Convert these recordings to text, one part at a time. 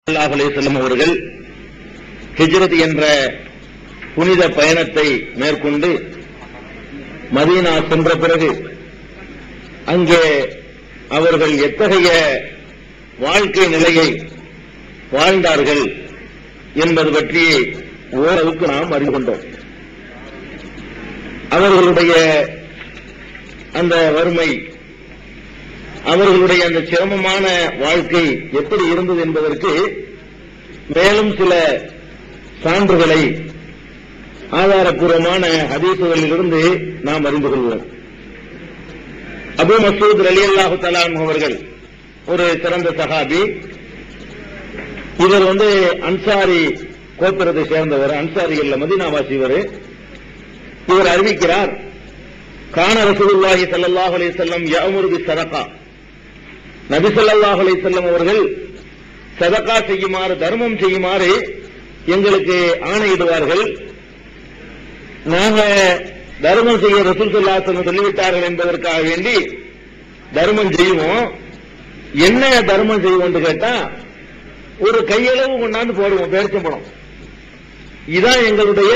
ஸல்லல்லாஹு அலைஹி வஸல்லம் அவர்கள் ஹிஜ்ரத் என்ற புனித பயணத்தை மேற்கொண்டு மதீனா சென்ற பிறகு அங்கே அவர்கள் எத்தகைய வாழ்க்கை நிலையை வாழ்ந்தார்கள் என்பது பற்றி ஓரளவுக்கு நாம் அறிந்து கொண்டோம் அவர்களுடைய அந்த வறுமை அவர்களுடைய அந்த சிரமமான வாழ்க்கை எப்படி இருந்தது என்பதற்கு மேலும் சில சான்றுகளை ஆதாரப்பூர்வமான ஹதீசுகளிலிருந்து நாம் அறிந்து கொள்வோம் அபு மசூத் அலி அல்லாஹு தலாம் அவர்கள் ஒரு சிறந்த சஹாபி இவர் வந்து அன்சாரி கோத்திரத்தை சேர்ந்தவர் அன்சாரி இல்ல மதினாவாசி இவர் இவர் அறிவிக்கிறார் கான ரசூலுல்லாஹி ஸல்லல்லாஹு அலைஹி வஸல்லம் யஅமுரு பி சதகா நபி ஸல்லல்லாஹு அலைஹி வஸல்லம் அவர்கள் சதகா செய்யுமாறு தர்மம் செய்யுமாறு எங்களுக்கு ஆணையிடுவார்கள் நாங்க தர்மம் செய்ய ரசூல் ஸல்லல்லாஹு அலைஹி வஸல்லம் சொல்லிவிட்டார்கள் என்பதற்காக வேண்டி தர்மம் செய்வோம் என்ன தர்மம் செய்வோம்னு கேட்டா ஒரு கையளவு கொண்டாந்து போடுவோம் பேரிச்சம்பழம் இதான் எங்களுடைய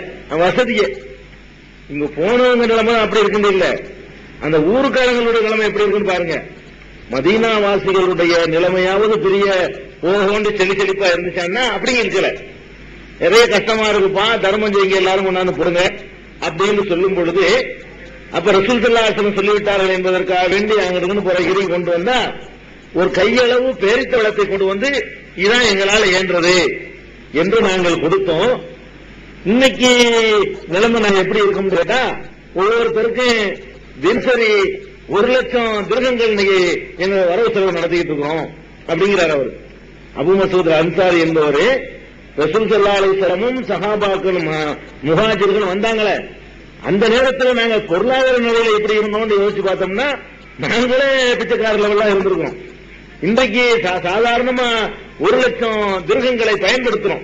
வசதியே இங்க போனவங்க நிலைமை அப்படி இருக்குது இல்ல அந்த ஊருக்காரங்களுடைய நிலைமை எப்படி இருக்குன்னு பாருங்க மதீனா வாசிகளுடைய நிலைமையாவது பெரிய ஓஹோண்டு செலி செழிப்பா இருந்துச்சான்னா அப்படி இருக்கல நிறைய கஷ்டமா இருக்குப்பா தர்மம் செய்யுங்க எல்லாரும் கொண்டாந்து போடுங்க அப்படின்னு சொல்லும் பொழுது அப்ப ரசூல் சல்லாசனம் சொல்லிவிட்டார்கள் என்பதற்காக வேண்டி அங்க இருந்து போற இறை கொண்டு வந்தா ஒரு கையளவு பேரித்த வளத்தை கொண்டு வந்து இதான் எங்களால இயன்றது என்று நாங்கள் கொடுத்தோம் இன்னைக்கு நிலைமை நாங்க எப்படி இருக்கோம் கேட்டா ஒவ்வொருத்தருக்கும் தினசரி ஒரு லட்சம் திருகங்கள் இன்னைக்கு எங்க வரவு செலவு நடத்திக்கிட்டு இருக்கிறோம் அப்படிங்கிறார் அவர் அபு மசூத் அன்சாரி என்பவர் ரசூல் சல்லா அலிஸ்லமும் சஹாபாக்களும் முஹாஜிர்களும் வந்தாங்களே அந்த நேரத்தில் நாங்க பொருளாதார நிலையில எப்படி இருந்தோம்னு யோசிச்சு பார்த்தோம்னா நாங்களே பிச்சைக்கார லெவல்லாம் இருந்திருக்கோம் இன்றைக்கு சா- சாதாரணமா ஒரு லட்சம் திருகங்களை பயன்படுத்துறோம்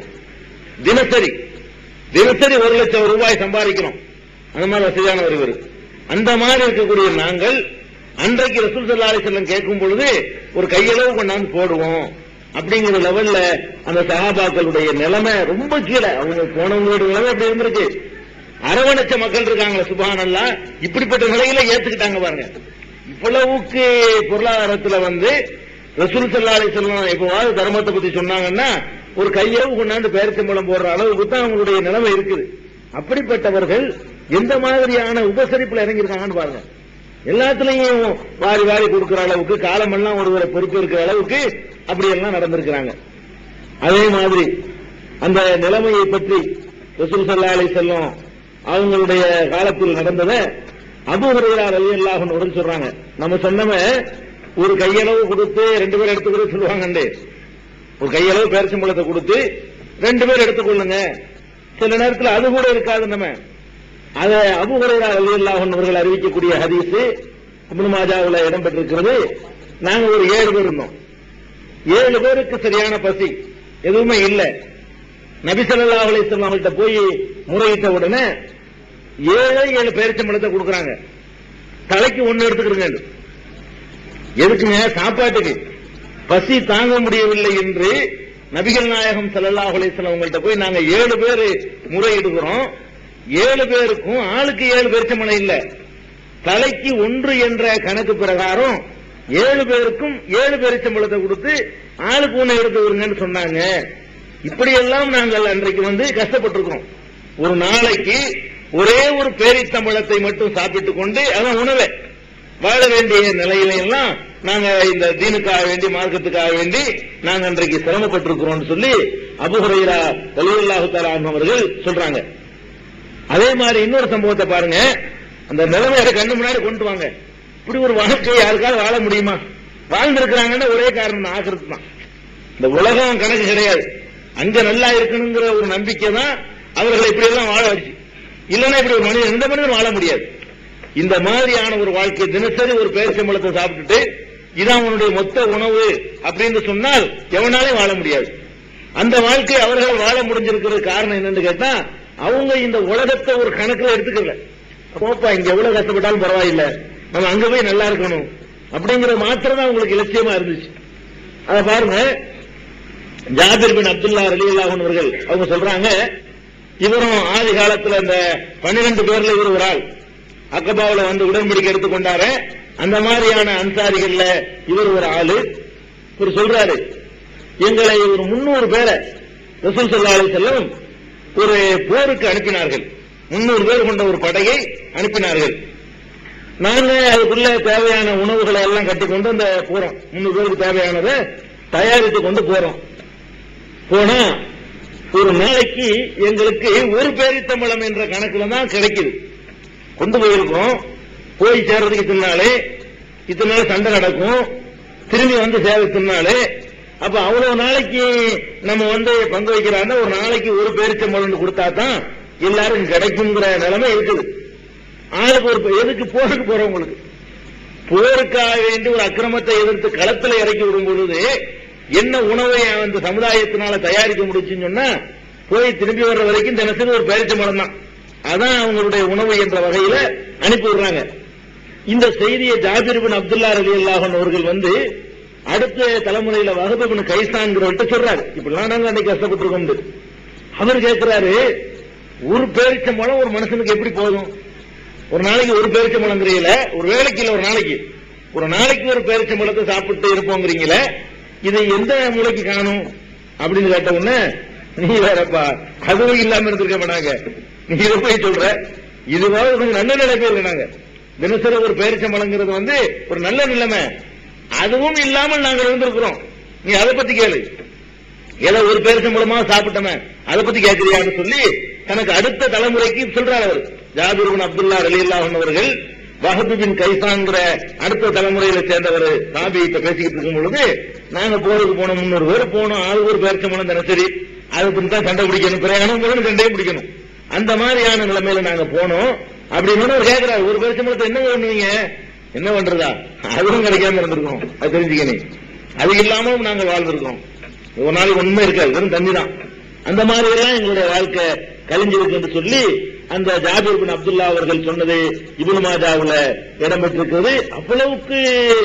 தினசரி தினசரி ஒரு லட்சம் ரூபாய் சம்பாதிக்கிறோம் அந்த மாதிரி வசதியான ஒருவர் அந்த மாதிரி இருக்கக்கூடிய நாங்கள் அன்றைக்கு ரசூல் சல்லா அலிசல்லம் கேட்கும் பொழுது ஒரு கையளவு கொண்டாந்து போடுவோம் அப்படிங்கிற லெவல்ல அந்த சகாபாக்களுடைய நிலைமை ரொம்ப கீழே அவங்க போனவங்களுடைய நிலைமை அப்படி இருந்திருக்கு அரவணைச்ச மக்கள் இருக்காங்களே சுபானல்லா இப்படிப்பட்ட நிலையில ஏத்துக்கிட்டாங்க பாருங்க இவ்வளவுக்கு பொருளாதாரத்துல வந்து ரசூல் சல்லா அலிசல்லம் எப்பவாவது தர்மத்தை பத்தி சொன்னாங்கன்னா ஒரு கையளவு கொண்டாந்து பேரிச்சம்பளம் போடுற அளவுக்கு தான் அவங்களுடைய நிலைமை இருக்குது அப்படிப்பட்டவர்கள் எந்த மாதிரியான உபசரிப்புல இறங்கியிருக்காங்கன்னு பாருங்க எல்லாத்துலயும் வாரி வாரி கொடுக்கிற அளவுக்கு காலமெல்லாம் ஒருவரை பொறுப்பு இருக்கிற அளவுக்கு அப்படி எல்லாம் நடந்திருக்கிறாங்க அதே மாதிரி அந்த நிலைமையை பற்றி ரசூல் சல்லா அலி செல்லம் அவங்களுடைய காலத்தில் நடந்ததை அபு ஹுரைரா அலி அல்லாஹ் உடல் சொல்றாங்க நம்ம சொன்னவன் ஒரு கையளவு கொடுத்து ரெண்டு பேர் எடுத்துக்கிற சொல்லுவாங்கண்டே ஒரு கையளவு பேரிச்சம்பழத்தை கொடுத்து ரெண்டு பேர் எடுத்துக்கொள்ளுங்க சில நேரத்தில் அது கூட இருக்காது நம்ம அத அபு ஹுரைரா ரலியல்லாஹு அன்ஹு அவர்கள் அறிவிக்கக்கூடிய ஹதீஸ் இப்னு மாஜாவுல இடம்பெற்றிருக்கிறது நாங்க ஒரு ஏழு பேர் இருந்தோம் ஏழு பேருக்கு சரியான பசி எதுவுமே இல்ல நபி ஸல்லல்லாஹு அலைஹி வஸல்லம் அவங்கள்ட்ட போய் முறையிட்ட உடனே ஏழு ஏழு பேரிச்சம்பழத்தை கொடுக்குறாங்க தலைக்கு ஒண்ணு எடுத்துக்கிறங்க எதுக்குங்க சாப்பாட்டுக்கு பசி தாங்க முடியவில்லை என்று நபிகள் நாயகம் ஸல்லல்லாஹு அலைஹி வஸல்லம் அவங்கள்ட்ட போய் நாங்க ஏழு பேர் முறையிடுகிறோம் ஏழு பேருக்கும் ஆளுக்கு ஏழு பேரிச்சம்பழம் இல்ல தலைக்கு ஒன்று என்ற கணக்கு பிரகாரம் ஏழு பேருக்கும் ஏழு பேரிச்சம்பழத்தை கொடுத்து ஆளுக்கு ஒண்ணு எடுத்து வருங்கன்னு சொன்னாங்க இப்படியெல்லாம் நாங்கள் அன்றைக்கு வந்து கஷ்டப்பட்டிருக்கிறோம் ஒரு நாளைக்கு ஒரே ஒரு பேரித்தம்பழத்தை மட்டும் சாப்பிட்டுக் கொண்டு அதான் உணவே வாழ வேண்டிய நிலையில எல்லாம் நாங்க இந்த தீனுக்காக வேண்டி மார்க்கத்துக்காக வேண்டி நாங்க அன்றைக்கு சிரமப்பட்டிருக்கிறோம்னு சொல்லி அபுஹுரைரா வலியுல்லாஹு தஆலா அன்ஹு அவர்கள் சொல்றாங்க அதே மாதிரி இன்னொரு சம்பவத்தை பாருங்க அந்த நிலைமையை கண்ணு முன்னாடி கொண்டு வாங்க இப்படி ஒரு வாழ்க்கை யாருக்காவது வாழ முடியுமா வாழ்ந்திருக்கிறாங்கன்னா ஒரே காரணம் தான் ஆகிறது தான் இந்த உலகம் கணக்கு கிடையாது அங்க நல்லா இருக்கணுங்கிற ஒரு நம்பிக்கை தான் அவர்களை இப்படி எல்லாம் வாழ வச்சு இல்லைன்னா இப்படி ஒரு மனிதன் எந்த மனிதனும் வாழ முடியாது இந்த மாதிரியான ஒரு வாழ்க்கை தினசரி ஒரு பேரிச்சம்பழத்தை சாப்பிட்டுட்டு இதான் அவனுடைய மொத்த உணவு அப்படின்னு சொன்னால் எவனாலே வாழ முடியாது அந்த வாழ்க்கை அவர்கள் வாழ முடிஞ்சிருக்கிறது காரணம் என்னன்னு கேட்டா அவங்க இந்த உலகத்தை ஒரு கணக்குல எடுத்துக்கல போப்பா இங்க எவ்வளவு கஷ்டப்பட்டாலும் பரவாயில்ல நம்ம அங்க போய் நல்லா இருக்கணும் அப்படிங்கிற மாத்திரம் தான் உங்களுக்கு இலட்சியமா இருந்துச்சு அத பாருங்க ஜாபிர் பின் அப்துல்லா ரலியல்லாஹு அன்ஹு அவர்கள் அவங்க சொல்றாங்க இவரும் ஆதி காலத்துல இந்த பன்னிரண்டு பேர்ல இவர் ஒரு ஆள் அக்கபாவுல வந்து உடன்படிக்கை எடுத்துக்கொண்டாரு அந்த மாதிரியான அன்சாரிகள்ல இவர் ஒரு ஆளு இவர் சொல்றாரு எங்களை ஒரு முன்னூறு பேரை ரசூல் ஸல்லல்லாஹு அலைஹி வஸல்லம் ஒரு போருக்கு அனுப்பினார்கள் முன்னூறு பேர் கொண்ட ஒரு படையை அனுப்பினார்கள் நாங்க அதுக்குள்ள தேவையான உணவுகளை எல்லாம் கட்டி கொண்டு அந்த போறோம் முன்னூறு பேருக்கு தேவையானதை தயாரித்து கொண்டு போறோம் போனா ஒரு நாளைக்கு எங்களுக்கு ஒரு பேரித்தம்பளம் என்ற கணக்குல தான் கிடைக்குது கொண்டு போயிருக்கோம் போய் சேர்றதுக்கு இத்தனாலே இத்தனை நாள் சண்டை நடக்கும் திரும்பி வந்து சேரத்தினாலே அப்ப அவ்வளவு நாளைக்கு நம்ம வந்து பங்கு வைக்கிறாங்க ஒரு நாளைக்கு ஒரு பேரிச்சம்பளம் கொடுத்தா தான் எல்லாரும் கிடைக்குங்கிற நிலைமை இருக்குது ஆளுக்கு ஒரு பே- எதுக்கு போருக்கு போறவங்களுக்கு போருக்காக வேண்டி ஒரு அக்கிரமத்தை எதிர்த்து களத்துல இறக்கி விடும் பொழுது என்ன உணவை அந்த சமுதாயத்தினால தயாரிக்க முடிச்சுன்னு சொன்னா போய் திரும்பி வர்ற வரைக்கும் தினசரி ஒரு பேரிச்சம்பளம் தான் அதான் அவங்களுடைய உணவு என்ற வகையில அனுப்பி விடுறாங்க இந்த செய்தியை ஜாபிர் பின் அப்துல்லா ரலி அல்லாஹன் அவர்கள் வந்து அடுத்த தலைமுறையில வகபு பின் கைசான்கிறவர்கிட்ட சொல்றாரு இப்படிலாம் நாங்க அன்னைக்கு கஷ்டப்பட்டிருக்கோம் அவர் கேட்கிறாரு ஒரு பேரிச்சம்பழம் ஒரு மனுஷனுக்கு எப்படி போதும் ஒரு நாளைக்கு ஒரு பேரிச்சம்பழங்கிறீங்கள ஒரு வேலைக்கு இல்ல ஒரு நாளைக்கு ஒரு நாளைக்கு ஒரு பேரிச்சம்பழத்தை சாப்பிட்டு இருப்போங்கிறீங்களே இதை எந்த மூளைக்கு காணும் அப்படின்னு கேட்ட உடனே நீ வேறப்பா அதுவும் இல்லாம இருந்திருக்க மாட்டாங்க நீ இதை போய் சொல்ற இதுவாக உனக்கு நல்ல நிலைமை இல்லை நாங்க தினசரி ஒரு பேரிச்சம்பழங்கிறது வந்து ஒரு நல்ல நிலைமை அதுவும் இல்லாமல் நாங்கள் இருந்திருக்கிறோம் நீ அதை பத்தி கேளு ஏதோ ஒரு பேருக்கு மூலமா சாப்பிட்டமே அதை பத்தி கேட்கறியான்னு சொல்லி தனக்கு அடுத்த தலைமுறைக்கு சொல்றாரு அவர் ஜாபிர் பின் அப்துல்லா ரலியல்லாஹு அன்ஹு அவர்கள் வஹபு பின் கைசான்ங்கிற அடுத்த தலைமுறையில சேர்ந்தவர் சாபி இப்ப பேசிக்கிட்டு இருக்கும் பொழுது நாங்க போருக்கு போனோம் முன்னூறு பேர் போனோம் ஆறு ஒரு பேருக்கு மூலம் தினசரி அதை பின் தான் சண்டை பிடிக்கணும் பிரயாணம் போகணும் சண்டையும் பிடிக்கணும் அந்த மாதிரியான நிலைமையில நாங்க போனோம் அப்படின்னு அவர் கேட்கிறாரு ஒரு பேருக்கு மூலத்தை என்ன பண்ணுவீங்க என்ன பண்றதா அதுவும் கிடைக்காம இருந்திருக்கோம் அது தெரிஞ்சுக்கணும் அது இல்லாமலும் நாங்கள் வாழ்ந்திருக்கோம் ஒரு நாளைக்கு உண்மை இருக்காது வெறும் தண்ணி தான் அந்த மாதிரி எல்லாம் எங்களுடைய வாழ்க்கை கழிஞ்சிருக்கு என்று சொல்லி அந்த ஜாபீர் பின் அப்துல்லா அவர்கள் சொன்னது இப்னு மாஜாவுல இடம்பெற்றிருக்கிறது அவ்வளவுக்கு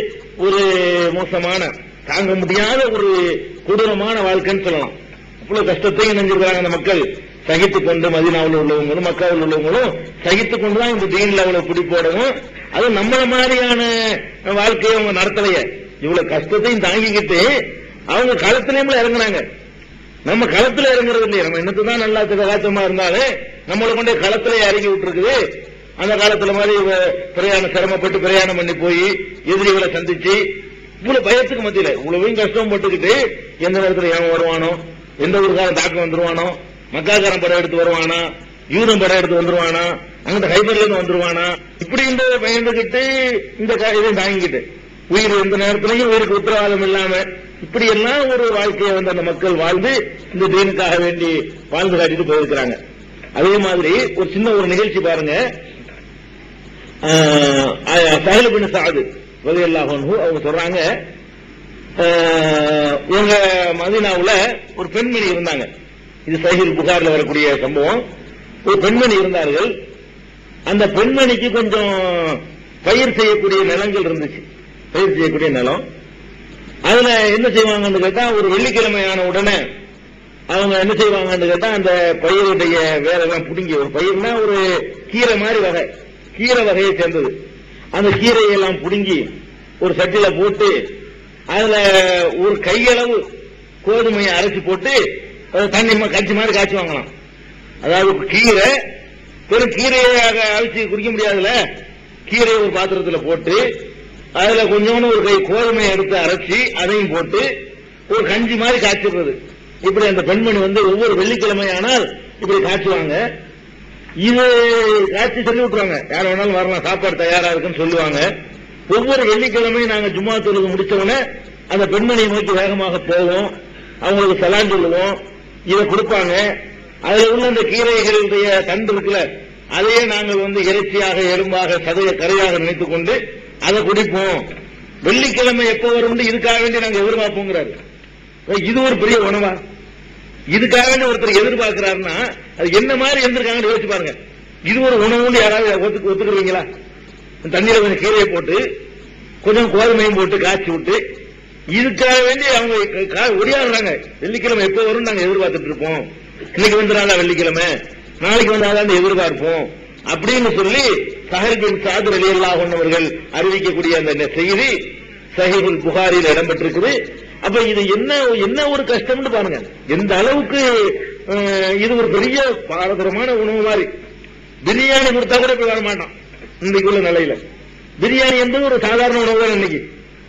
ஒரு மோசமான தாங்க முடியாத ஒரு கொடூரமான வாழ்க்கைன்னு சொல்லலாம் அவ்வளவு கஷ்டத்தையும் நினைஞ்சிருக்கிறாங்க அந்த மக்கள் சகித்துக் கொண்டு மதீனாவில் உள்ளவங்களும் மக்காவில் உள்ளவங்களும் சகித்துக் கொண்டுதான் இந்த தீன்ல அவ்வளவு பிடிப்போடவும் அது நம்மள மாதிரியான வாழ்க்கையை அவங்க நடத்தலையே இவ்வளவு கஷ்டத்தையும் தாங்கிக்கிட்டு அவங்க களத்திலேயும் இறங்குனாங்க நம்ம களத்துல இறங்குறது இல்லையா நம்ம என்னத்து தான் நல்லா திககாத்தமா இருந்தாலும் நம்மளை கொண்டு களத்துல இறங்கி விட்டுருக்குது அந்த காலத்துல மாதிரி இவ- பிரயாணம் சிரமப்பட்டு பிரயாணம் பண்ணி போய் எதிரிகளை சந்திச்சு இவ்வளவு பயத்துக்கு மத்தியில இவ்வளவையும் கஷ்டம் போட்டுக்கிட்டு எந்த நேரத்துல ஏன் வருவானோ எந்த ஊருக்காரன் தாக்கம் வந்துருவானோ மக்காக்காரன் படம் எடுத்து வருவானா யூரம் படம் எடுத்து வந்துருவானா அங்கிட்ட ஹைபர்ல இருந்து வந்துருவானா இப்படி இந்த பயந்துகிட்டு இந்த கா- இதையும் தாங்கிக்கிட்டு உயிர் எந்த நேரத்திலையும் உயிருக்கு உத்தரவாதம் இல்லாம இப்படி எல்லாம் ஒரு வாழ்க்கையை வந்து அந்த மக்கள் வாழ்ந்து இந்த தீனுக்காக வேண்டி வாழ்ந்து காட்டிட்டு போயிருக்கிறாங்க அதே மாதிரி ஒரு சின்ன ஒரு நிகழ்ச்சி பாருங்க சஹல் பின் சாது ரலியல்லாஹு அன்ஹு அவங்க சொல்றாங்க ஆஹ், எங்க மதீனாவுல ஒரு பெண்மணி இருந்தாங்க இது சஹீல் புகார்ல வரக்கூடிய சம்பவம் ஒரு பெண்மணி இருந்தார்கள் அந்த பெண்மணிக்கு கொஞ்சம் பயிர் செய்யக்கூடிய நிலங்கள் இருந்துச்சு பயிர் செய்யக்கூடிய நிலம் அதுல என்ன செய்வாங்கன்னு கேட்டா ஒரு வெள்ளிக்கிழமையான உடனே அவங்க என்ன செய்வாங்கன்னு கேட்டா அந்த பயிருடைய வேலையெல்லாம் புடுங்கி ஒரு பயிர்னா ஒரு கீரை மாதிரி வகை கீரை வகையை சேர்ந்தது அந்த கீரையை எல்லாம் புடுங்கி ஒரு சட்டில போட்டு அதுல ஒரு கையளவு கோதுமையை அரைச்சு போட்டு அது தண்ணி மா- கஞ்சி மாதிரி காய்ச்சுவாங்களாம் அதாவது கீரை வெறும் கீரையை அக- அவிச்சு குடிக்க முடியாதுல்ல கீரையை ஒரு பாத்திரத்துல போட்டு அதுல கொஞ்சோண்டு ஒரு கை கோதுமையை எடுத்து அரைச்சி அதையும் போட்டு ஒரு கஞ்சி மாதிரி காய்ச்சிடுறது இப்படி அந்த பெண்மணி வந்து ஒவ்வொரு வெள்ளிக்கிழமையானால் இப்படி காய்ச்சுவாங்க இது காட்சி சொல்லி விட்டுருவாங்க யார் வேணாலும் வரலாம் சாப்பாடு தயாரா இருக்குன்னு சொல்லுவாங்க ஒவ்வொரு வெள்ளிக்கிழமையும் நாங்க ஜும்மா தொழுது முடிச்ச உடனே அந்த பெண்மணியை நோக்கி வேகமாக போவோம் அவங்களுக்கு சலான் சொல்லுவோம் இதை கொடுப்பாங்க அதுல உள்ள அந்த கீரைகளுடைய தண்டு இருக்குல்ல அதையே நாங்கள் வந்து இறைச்சியாக எறும்பாக சதைய கரையாக நினைத்துக் கொண்டு அதை குடிப்போம் வெள்ளிக்கிழமை எப்போ வரும் இதுக்காக வேண்டி நாங்க எதிர்பார்ப்போங்கிறாரு ஓ, இது ஒரு பெரிய உணவா இதுக்காக வேண்டி ஒருத்தர் எதிர்பார்க்கிறாருன்னா அது என்ன மாதிரி இருந்திருக்காங்கன்னு யோசிச்சு பாருங்க இது ஒரு உணவுன்னு யாராவது ஒத்துக்கு ஒத்துக்குறீங்களா தண்ணீரை கொஞ்சம் கீரையை போட்டு கொஞ்சம் கோதுமையும் போட்டு காய்ச்சி விட்டு இதுக்காக வேண்டி அவங்க கா- ஒடியாடுறாங்க வெள்ளிக்கிழமை எப்போ வரும் நாங்க எதிர்பார்த்துட்டு இருப்போம் இன்னைக்கு வந்துடாதா வெள்ளிக்கிழமை நாளைக்கு வந்தாதான் எதிர்பார்ப்போம் அப்படின்னு சொல்லி சஹல் பின் சாதர் அலி அல்லாஹ் அவர்கள் அறிவிக்கக்கூடிய அந்த செய்தி சஹீஹுல் புகாரில் இடம்பெற்றிருக்குது அப்ப இது என்ன என்ன ஒரு கஷ்டம்னு பாருங்க எந்த அளவுக்கு அஹ், இது ஒரு பெரிய பாரதூரமான உணவு மாதிரி பிரியாணி கொடுத்தா கூட இப்ப வர மாட்டான் இன்னைக்கு உள்ள நிலையில பிரியாணி என்பது ஒரு சாதாரண உணவு தான் இன்னைக்கு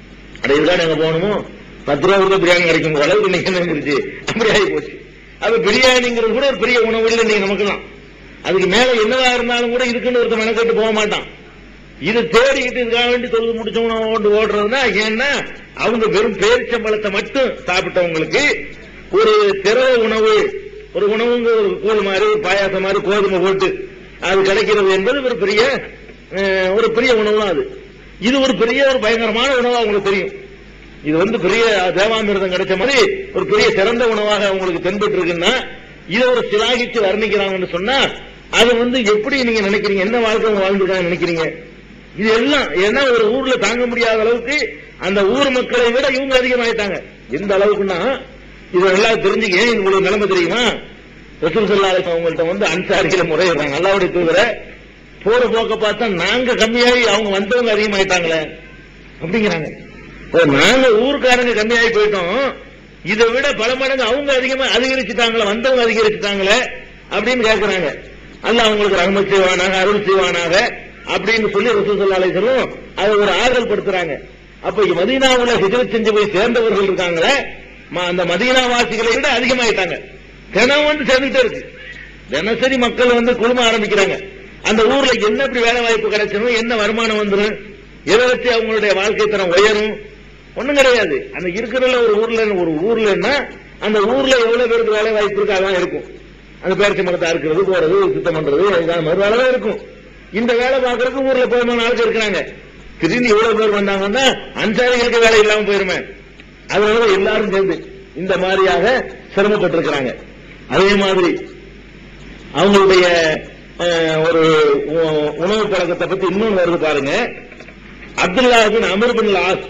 அட இதுதான் நாங்க போகணுமோ பத்து ரூபா கொடுத்தா பிரியாணி கிடைக்கும் அளவுக்கு இன்னைக்கு என்ன இருந்துச்சு அப்படி ஆகி போச்சு அப்ப பிரியாணிங்கிறது கூட ஒரு பெரிய உணவு இல்லை இன்னைக்கு நமக்குலாம் அதுக்கு மேல என்னவா இருந்தாலும் கூட இதுக்குன்னு ஒருத்தன் மெனக்கெட்டு போக மாட்டான் இது தேடிக்கிட்டு இதுக்காக வேண்டி தொழுது முடிச்சவங்க ஓட்டு ஓடுறதுன்னா ஏன்னா அவங்க வெறும் பேரிச்சம்பழத்தை மட்டும் சாப்பிட்டவங்களுக்கு ஒரு திரவ உணவு ஒரு உணவுங்க ஒரு கூழ் மாதிரி ஒரு பாயாசம் மாதிரி கோதுமை போட்டு அது கிடைக்கிறது என்பது ஒரு பெரிய அஹ், ஒரு பெரிய உணவு தான் அது இது ஒரு பெரிய ஒரு பயங்கரமான உணவா உங்களுக்கு தெரியும் இது வந்து பெரிய தேவாமிர்தம் கிடைச்ச மாதிரி ஒரு பெரிய சிறந்த உணவாக உங்களுக்கு தென்பட்டு இருக்குன்னா இதை ஒரு சிலாகிச்சு வர்ணிக்கிறாங்கன்னு சொன்னா அது வந்து எப்படி நீங்க நினைக்கிறீங்க என்ன வாழ்க்கை அவங்க வாழ்ந்துருக்காங்க நினைக்கிறீங்க இது எல்லாம் ஏன்னா ஒரு ஊர்ல தாங்க முடியாத அளவுக்கு அந்த ஊர் மக்களை விட இவங்க அதிகமாயிட்டாங்க எந்த அளவுக்குன்னா இது நல்லா தெரிஞ்சுக்க ஏன் உங்களுக்கு நிலைமை தெரியுமா ரசூல் சல்லா அலிஸ்லாம் அவங்கள்ட்ட வந்து அன்சாரிகளை முறையிடுறாங்க அல்லாவுடைய தூதர போற போக்க பார்த்தா நாங்க கம்மியாகி அவங்க வந்தவங்க அதிகமாயிட்டாங்களே அப்படிங்கிறாங்க இப்ப நாங்க ஊர்க்காரங்க கம்மியாகி போயிட்டோம் இதை விட பல மடங்கு அவங்க அதிகமா அதிகரிச்சுட்டாங்களே வந்தவங்க அதிகரிச்சுட்டாங்களே அப்படின்னு கேட்கறாங்க அல்லாஹ் அவங்களுக்கு ரஹமத் செய்வானாக அருள் செய்வானாக அப்படின்னு சொல்லி ரசூல் ஸல்லல்லாஹு அலைஹி வஸல்லம் அதை ஒரு ஆறுதல் படுத்துறாங்க அப்ப மதீனாவுல ஹிஜ்ரத் செஞ்சு போய் சேர்ந்தவர்கள் இருக்காங்களே ம- அந்த மதீனா வாசிகளை விட அதிகமாயிட்டாங்க தினம் வந்து சேர்ந்துட்டே இருக்கு தினசரி மக்கள் வந்து குழும ஆரம்பிக்கிறாங்க அந்த ஊர்ல என்ன இப்படி வேலை வாய்ப்பு கிடைச்சிடும் என்ன வருமானம் வந்துடும் எதை வச்சு அவங்களுடைய வாழ்க்கை தரம் உயரும் ஒண்ணும் கிடையாது அந்த இருக்கிறதுல ஒரு ஊர்ல ஒரு ஊர்லன்னா அந்த ஊர்ல எவ்வளவு பேருக்கு வேலை வாய்ப்பு இருக்கு அதான் இருக்கும் அந்த பேரச்சி மரத்தை அறுக்கிறது போறது சுத்தம் பண்றது இதான் மாதிரி வேலை தான் இருக்கும் இந்த வேலை பார்க்கறதுக்கு ஊர்ல போதுமான ஆளுக்கு இருக்கிறாங்க திடீர்னு இவ்வளவு பேர் வந்தாங்கன்னா அன்சாரிகளுக்கு வேலை இல்லாம போயிருமே அதனால எல்லாரும் சேர்ந்து இந்த மாதிரியாக சிரமப்பட்டிருக்கிறாங்க அதே மாதிரி அவங்களுடைய அஹ், ஒரு உ- உணவு பழக்கத்தை பத்தி இன்னொன்று வருது பாருங்க அப்துல்லா பின் அமர் பின் லாஸ்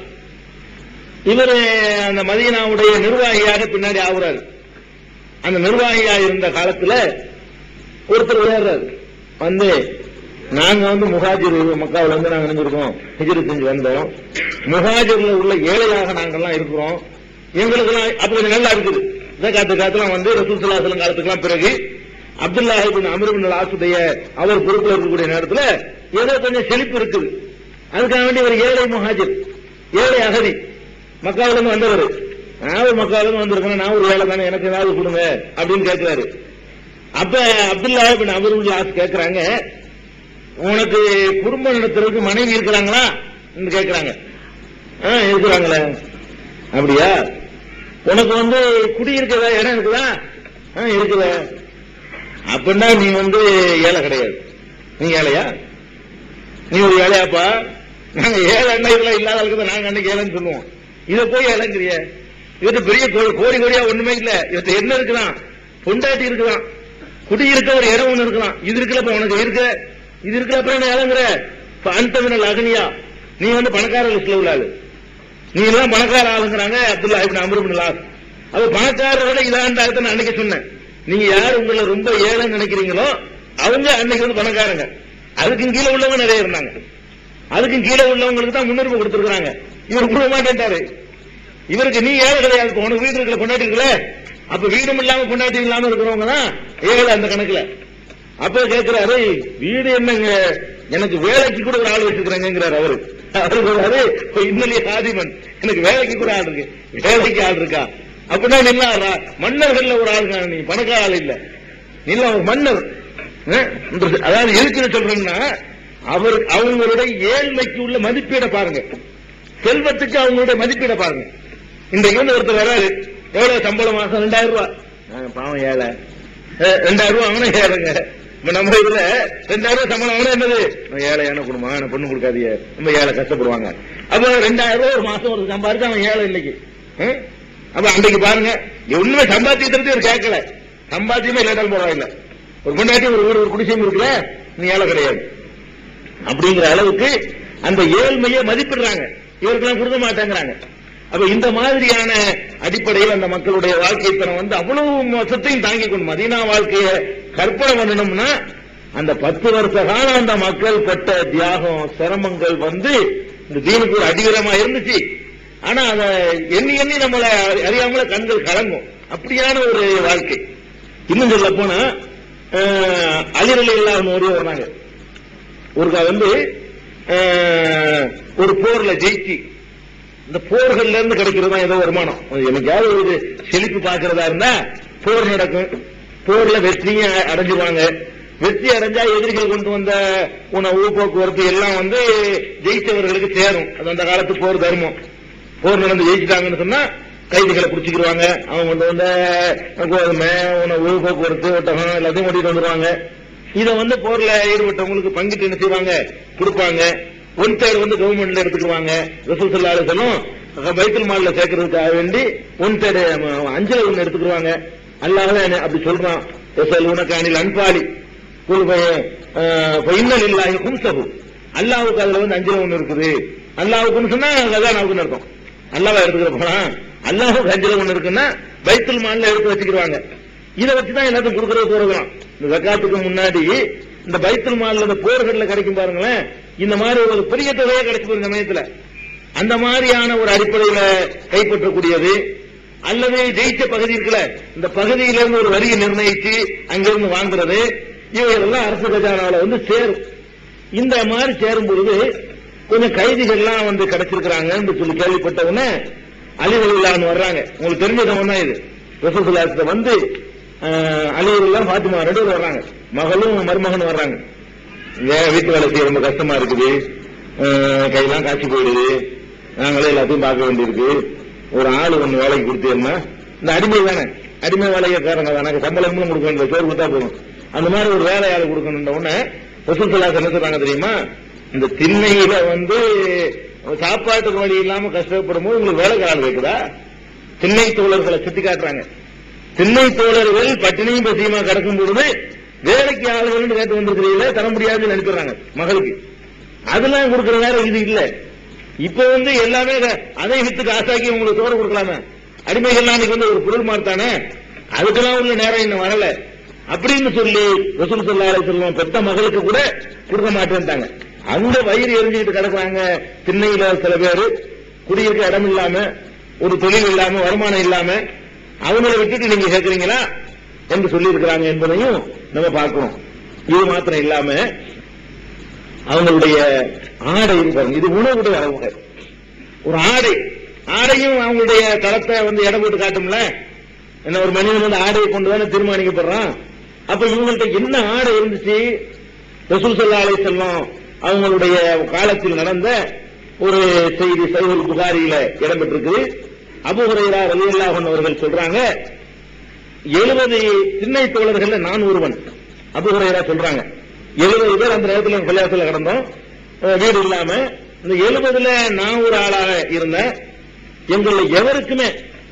இவர் அந்த மதீனாவுடைய நிர்வாகியாக பின்னாடி ஆகுறாரு அந்த நிர்வாகியா இருந்த காலத்துல ஒருத்தர் விளையாடுறாரு வந்து நாங்க வந்து முஹாஜிர் மக்காவில் வந்து நாங்க நினைஞ்சிருக்கோம் ஹிஜ்ரத் செஞ்சு வந்தோம் முஹாஜிர்ல உள்ள ஏழையாக நாங்கெல்லாம் இருக்கிறோம் எங்களுக்கு அப்ப கொஞ்சம் நல்லா இருக்குது காத்து காத்துலாம் வந்து ரசூல் சலாசலம் காலத்துக்கெல்லாம் பிறகு அப்துல்லா பின் அமர் பின் ஆசுடைய அவர் பொறுப்பில் இருக்கக்கூடிய நேரத்துல ஏதோ கொஞ்சம் செழிப்பு இருக்குது அதுக்காக வேண்டி ஒரு ஏழை முஹாஜிர் ஏழை அகதி மக்காவில இருந்து வந்தவர் நான் ஒரு மக்காவில இருந்து வந்திருக்கேன் நான் ஒரு வேலை தானே எனக்கு ஏதாவது கொடுங்க அப்படின்னு கேட்கிறாரு அப்ப அப்துல்லா பின் அமருல் ஆஸ் கேட்கிறாங்க உனக்கு குடும்பம் நடத்துறதுக்கு மனைவி இருக்கிறாங்களா என்று கேட்கிறாங்க ஆ, இருக்கிறாங்களே அப்படியா உனக்கு வந்து குடியிருக்கிற இடம் இருக்குதா ஆ, இருக்குத அப்படின்னா நீ வந்து ஏழை கிடையாது நீ ஏழையா நீ ஒரு ஏழையாப்பா நாங்க ஏழை அண்ணா இதெல்லாம் இல்லாத ஆளுக்கு தான் நாங்க அன்னைக்கு ஏழைன்னு சொல்லுவோம் இதை போய் ஏழைங்கிறிய இவர்கிட்ட பெரிய கோ- கோடி கோடியா ஒண்ணுமே இல்ல இவர்கிட்ட என்ன இருக்கலாம் பொண்டாட்டி இருக்கலாம் குடியிருக்க ஒரு இடம் ஒண்ணு இருக்கலாம் இது இருக்கலப்ப உனக்கு இருக்க இது இருக்கல அப்புறம் என்ன ஏழைங்கிற அந்தமினல் அகனியா நீ வந்து பணக்கார லிஸ்ட்ல உள்ள ஆளு நீ எல்லாம் பணக்கார ஆளுங்கிறாங்க அப்துல்லா இப்னு அம்ர் இப்னு லாஸ் அப்ப பணக்காரரோட இதாண்ட ஆளுத்த நான் அன்னைக்கு சொன்னேன் நீங்க யார் உங்களை ரொம்ப ஏழைன்னு நினைக்கிறீங்களோ அவங்க அன்னைக்கு வந்து பணக்காரங்க அதுக்கும் கீழே உள்ளவங்க நிறைய இருந்தாங்க அதுக்கும் கீழே உள்ளவங்களுக்கு தான் முன்னுரிமை கொடுத்திருக்காங்க இவர் கொடுக்க மாட்டேன்ட்டாரு இவருக்கு நீ ஏழை கிடையாது இப்ப உனக்கு வீடு இருக்கல கொண்டாட்டி இருக்கல அப்ப வீடும் இல்லாம கொண்டாட்டி இல்லாம இருக்கிறவங்க தான் ஏழை அந்த கணக்குல அப்ப கேட்கிறாரு வீடு என்னங்க எனக்கு வேலைக்கு கூட ஒரு ஆள் வச்சிருக்கிறாங்கிறாரு அவரு அவரு சொல்றாரு இன்னலி ஆதிமன் எனக்கு வேலைக்கு கூட ஆள் இருக்கு வேலைக்கு ஆள் இருக்கா அப்படின்னா நில்லா மன்னர்கள்ல ஒரு ஆள் நீ பணக்கார ஆள் இல்ல இல்ல ஒரு மன்னர் அஹ், இந்த- அதாவது எதுக்கு சொல்றேன்னா அவர் அவங்களுடைய ஏழ்மைக்கு உள்ள மதிப்பீட பாருங்க செல்வத்துக்கு அவங்களுடைய மதிப்பீட பாருங்க இன்றைக்கு வந்து ஒருத்தர் வராரு எவ்வளவு சம்பளம் மாசம் ரெண்டாயிரம் ரூபாய் நாங்க பாவம் ஏழை அஹ், ரெண்டாயிரம் ரூபாய் வாங்கினா ஏழைங்க இப்ப நம்ம இதுல ரெண்டாயிரம் ரூபாய் சம்பளம் வாங்கினா என்னது நான் ஏழையான குடும்பம் எனக்கு பொண்ணு கொடுக்காதீங்க ரொம்ப ஏழை கஷ்டப்படுவாங்க அப்ப ரெண்டாயிரம் ரூபாய் ஒரு மாசம் ஒரு சம்பாதிச்சு அவன் ஏழை இன்னைக்கு அஹ்? அப்ப அன்றைக்கு பாருங்க உண்மை சம்பாத்தியத்தை ஒரு கேட்கல சம்பாத்தியமே இல்லாட்டாலும் பரவாயில்ல ஒரு முன்னாடி ஒரு வீடு ஒரு குடிசையும் இருக்குல்ல நீ ஏழை கிடையாது அப்படிங்கிற அளவுக்கு அந்த ஏழ்மையை மதிப்பிடுறாங்க இவருக்கெல்லாம் கொடுக்க மாட்டேங்கிறாங்க அப்ப இந்த மாதிரியான அடிப்படையில் அந்த மக்களுடைய வாழ்க்கை தரம் வந்து அவ்வளவு மொத்தத்தையும் தாங்கி கொண்டு மதீனா வாழ்க்கையை கற்பனை பண்ணணும்னா அந்த பத்து வருஷ காலம் அந்த மக்கள் பட்ட தியாகம் சிரமங்கள் வந்து இந்த தீனுக்கு ஒரு அடிவரமா இருந்துச்சு ஆனா அத எண்ணி எண்ணி நம்மள அறியாமல கண்கள் கலங்கும் அப்படியான ஒரு வாழ்க்கை இன்னும் சொல்ல போனா அலிரலி இல்லாம ஒரு வர்றாங்க ஒருக்கா வந்து அஹ், ஒரு போர்ல ஜெயிச்சு இந்த போர்கள்ல இருந்து கிடைக்கிறது தான் ஏதோ வருமானம் எனக்காவது ஒரு செழிப்பு பார்க்கறதா இருந்தா போர் நடக்கும் போர்ல வெற்றியும் அ- அடைஞ்சிருவாங்க வெற்றி அடைஞ்சா எதிரிகள் கொண்டு வந்த உணவு போக்குவரத்து எல்லாம் வந்து ஜெயிச்சவர்களுக்கு சேரும் அது அந்த காலத்து போர் தர்மம் போர் நடந்து ஜெயிச்சிட்டாங்கன்னு சொன்னா கைதிகளை பிடிச்சிக்கிடுவாங்க அவங்க கொண்டு வந்த கோதுமை உணவு போக்குவரத்து ஒட்டகம் எல்லாத்தையும் ஓட்டிட்டு வந்துருவாங்க இதை வந்து போர்ல ஈடுபட்டவங்களுக்கு பங்கிட்டு என்ன செய்வாங்க கொடுப்பாங்க ஒன் தேர்ட் வந்து கவர்மெண்ட்ல எடுத்துக்குவாங்க ரசூல் சல்லா சொல்லும் பைத்தல் மால்ல சேர்க்கறதுக்காக வேண்டி ஒன் தேர்ட் அஞ்சல ஒண்ணு எடுத்துக்குவாங்க அல்லாஹ் என்ன அப்படி சொல்றான் எஸ்எல் உனக்கு அணில் அன்பாலி இன்னல் இல்லாஹி கும்சகு அல்லாவுக்கு அதுல வந்து அஞ்சல ஒண்ணு இருக்குது அல்லாவுக்குன்னு சொன்னா கதானாவுக்குன்னு அர்த்தம் அல்லாவா எடுத்துக்கிற போனா அல்லாஹுக்கு அஞ்சல ஒண்ணு இருக்குன்னா பைத்துல் மால்ல எடுத்து வச்சுக்கிடுவாங்க இதை வச்சுதான் எல்லாத்தையும் கொடுக்கறது போறதுலாம் இந்த ஜக்காத்துக்கு முன்னாடி இந்த பைத்துல் மால்ல இந்த போர்கள்ல கிடைக்கும் பாருங்களேன் இந்த மாதிரி ஒரு பெரிய தொகையா கிடைச்சு போகுது சமயத்துல அந்த மாதிரியான ஒரு அடிப்படையில கைப்பற்றக்கூடியது அல்லது ஜெயிச்ச பகுதி இருக்குல்ல இந்த பகுதியிலிருந்து ஒரு வரியை நிர்ணயிச்சு அங்கிருந்து வாங்குறது இவைகளெல்லாம் அரசு கஜானால வந்து சேரும் இந்த மாதிரி சேரும் பொழுது கொஞ்சம் கைதிகள்லாம் வந்து கிடைச்சிருக்கிறாங்கன்னு சொல்லி கேள்விப்பட்ட உடனே அலிவலில்லான்னு வர்றாங்க உங்களுக்கு தெரிஞ்ச சம்பந்தம் தான் இது ரசூசுல்லாத்துல வந்து அலிவலில்லாம் பாத்திமா ரெண்டு பேரும் வர்றாங்க மகளும் மருமகனும் வர்றாங்க ஏன் வீட்டு வேலை செய்ய ரொம்ப கஷ்டமா இருக்குது அஹ், கையெல்லாம் காய்ச்சி போயிடுது நாங்களே எல்லாத்தையும் பார்க்க வேண்டியிருக்கு ஒரு ஆள் ஒண்ணு வேலைக்கு கொடுத்தீங்கன்னா இந்த அடிமை தானே அடிமை வேலைக்காரங்க தானே சம்பளமும் கொடுக்க வேண்டிய சோறு கொடுத்தா போதும் அந்த மாதிரி ஒரு வேலையாள் கொடுக்கணுன்ற உடனே ரசூசுல்லா என்ன சொல்றாங்க தெரியுமா இந்த திண்ணையில வந்து சாப்பாட்டுக்கு வழி இல்லாம கஷ்டப்படும் போது உங்களுக்கு வேலைக்காரர் வைக்குதா திண்ணை தோழர்களை சுட்டி காட்டுறாங்க திண்ணை தோழர்கள் பட்டினியும் பசியுமா கிடக்கும் பொழுது வேலைக்கு ஆளுகள் கேட்டு வந்திருக்கிறீங்களே தர முடியாதுன்னு நினைக்கிறாங்க மகளுக்கு அதெல்லாம் கொடுக்கிற நேரம் இது இல்ல இப்ப வந்து எல்லாமே க- அதை வித்து காசாக்கி உங்களுக்கு சோறு கொடுக்கலாமே அடிமைகள்லாம் அன்னைக்கு வந்து ஒரு பொருள் மாத்தானே அதுக்கெல்லாம் உள்ள நேரம் இன்னும் வரல அப்படின்னு சொல்லி ரசூல் சொல்லாலே சொல்லுவோம் பெத்த மகளுக்கு கூட கொடுக்க மாட்டேன்ட்டாங்க அந்த வயிறு எரிஞ்சுக்கிட்டு கிடக்குறாங்க திண்ணையில சில பேர் குடியிருக்க இடம் இல்லாம ஒரு தொழில் இல்லாம வருமானம் இல்லாம அவங்கள விட்டுட்டு நீங்க கேட்கறீங்களா என்று சொல்லி இருக்கிறாங்க என்பதையும் நம்ம பார்க்கிறோம் இது மாத்திரம் இல்லாம அவங்களுடைய ஆடை இருக்கு பாருங்க இது உணவுடைய அளவுகள் ஒரு ஆடை ஆடையும் அவங்களுடைய தரத்தை வந்து இடம் போட்டு காட்டும்ல என்ன ஒரு மனிதன் வந்து ஆடையை கொண்டு தானே தீர்மானிக்கப்படுறான் அப்ப இவங்கள்ட்ட என்ன ஆடை இருந்துச்சு ரசூல் ஸல்லல்லாஹு அலைஹி செல்லம் அவங்களுடைய காலத்தில் நடந்த ஒரு செய்தி சைவல் புகாரியில இடம்பெற்றிருக்குது அபு ஹுரைரா ரலியல்லாஹு அன்ஹு அவர்கள் சொல்றாங்க எழுபது திண்ணை தோழர்கள் நான் ஒருவன் அபு ஹுரைரா சொல்றாங்க எழுபது பேர் அந்த நேரத்தில் கல்யாணத்தில் கிடந்தோம் அஹ் வீடு இல்லாம இந்த எழுபதுல நான் ஒரு ஆளாக இருந்தேன் எங்களை எவருக்குமே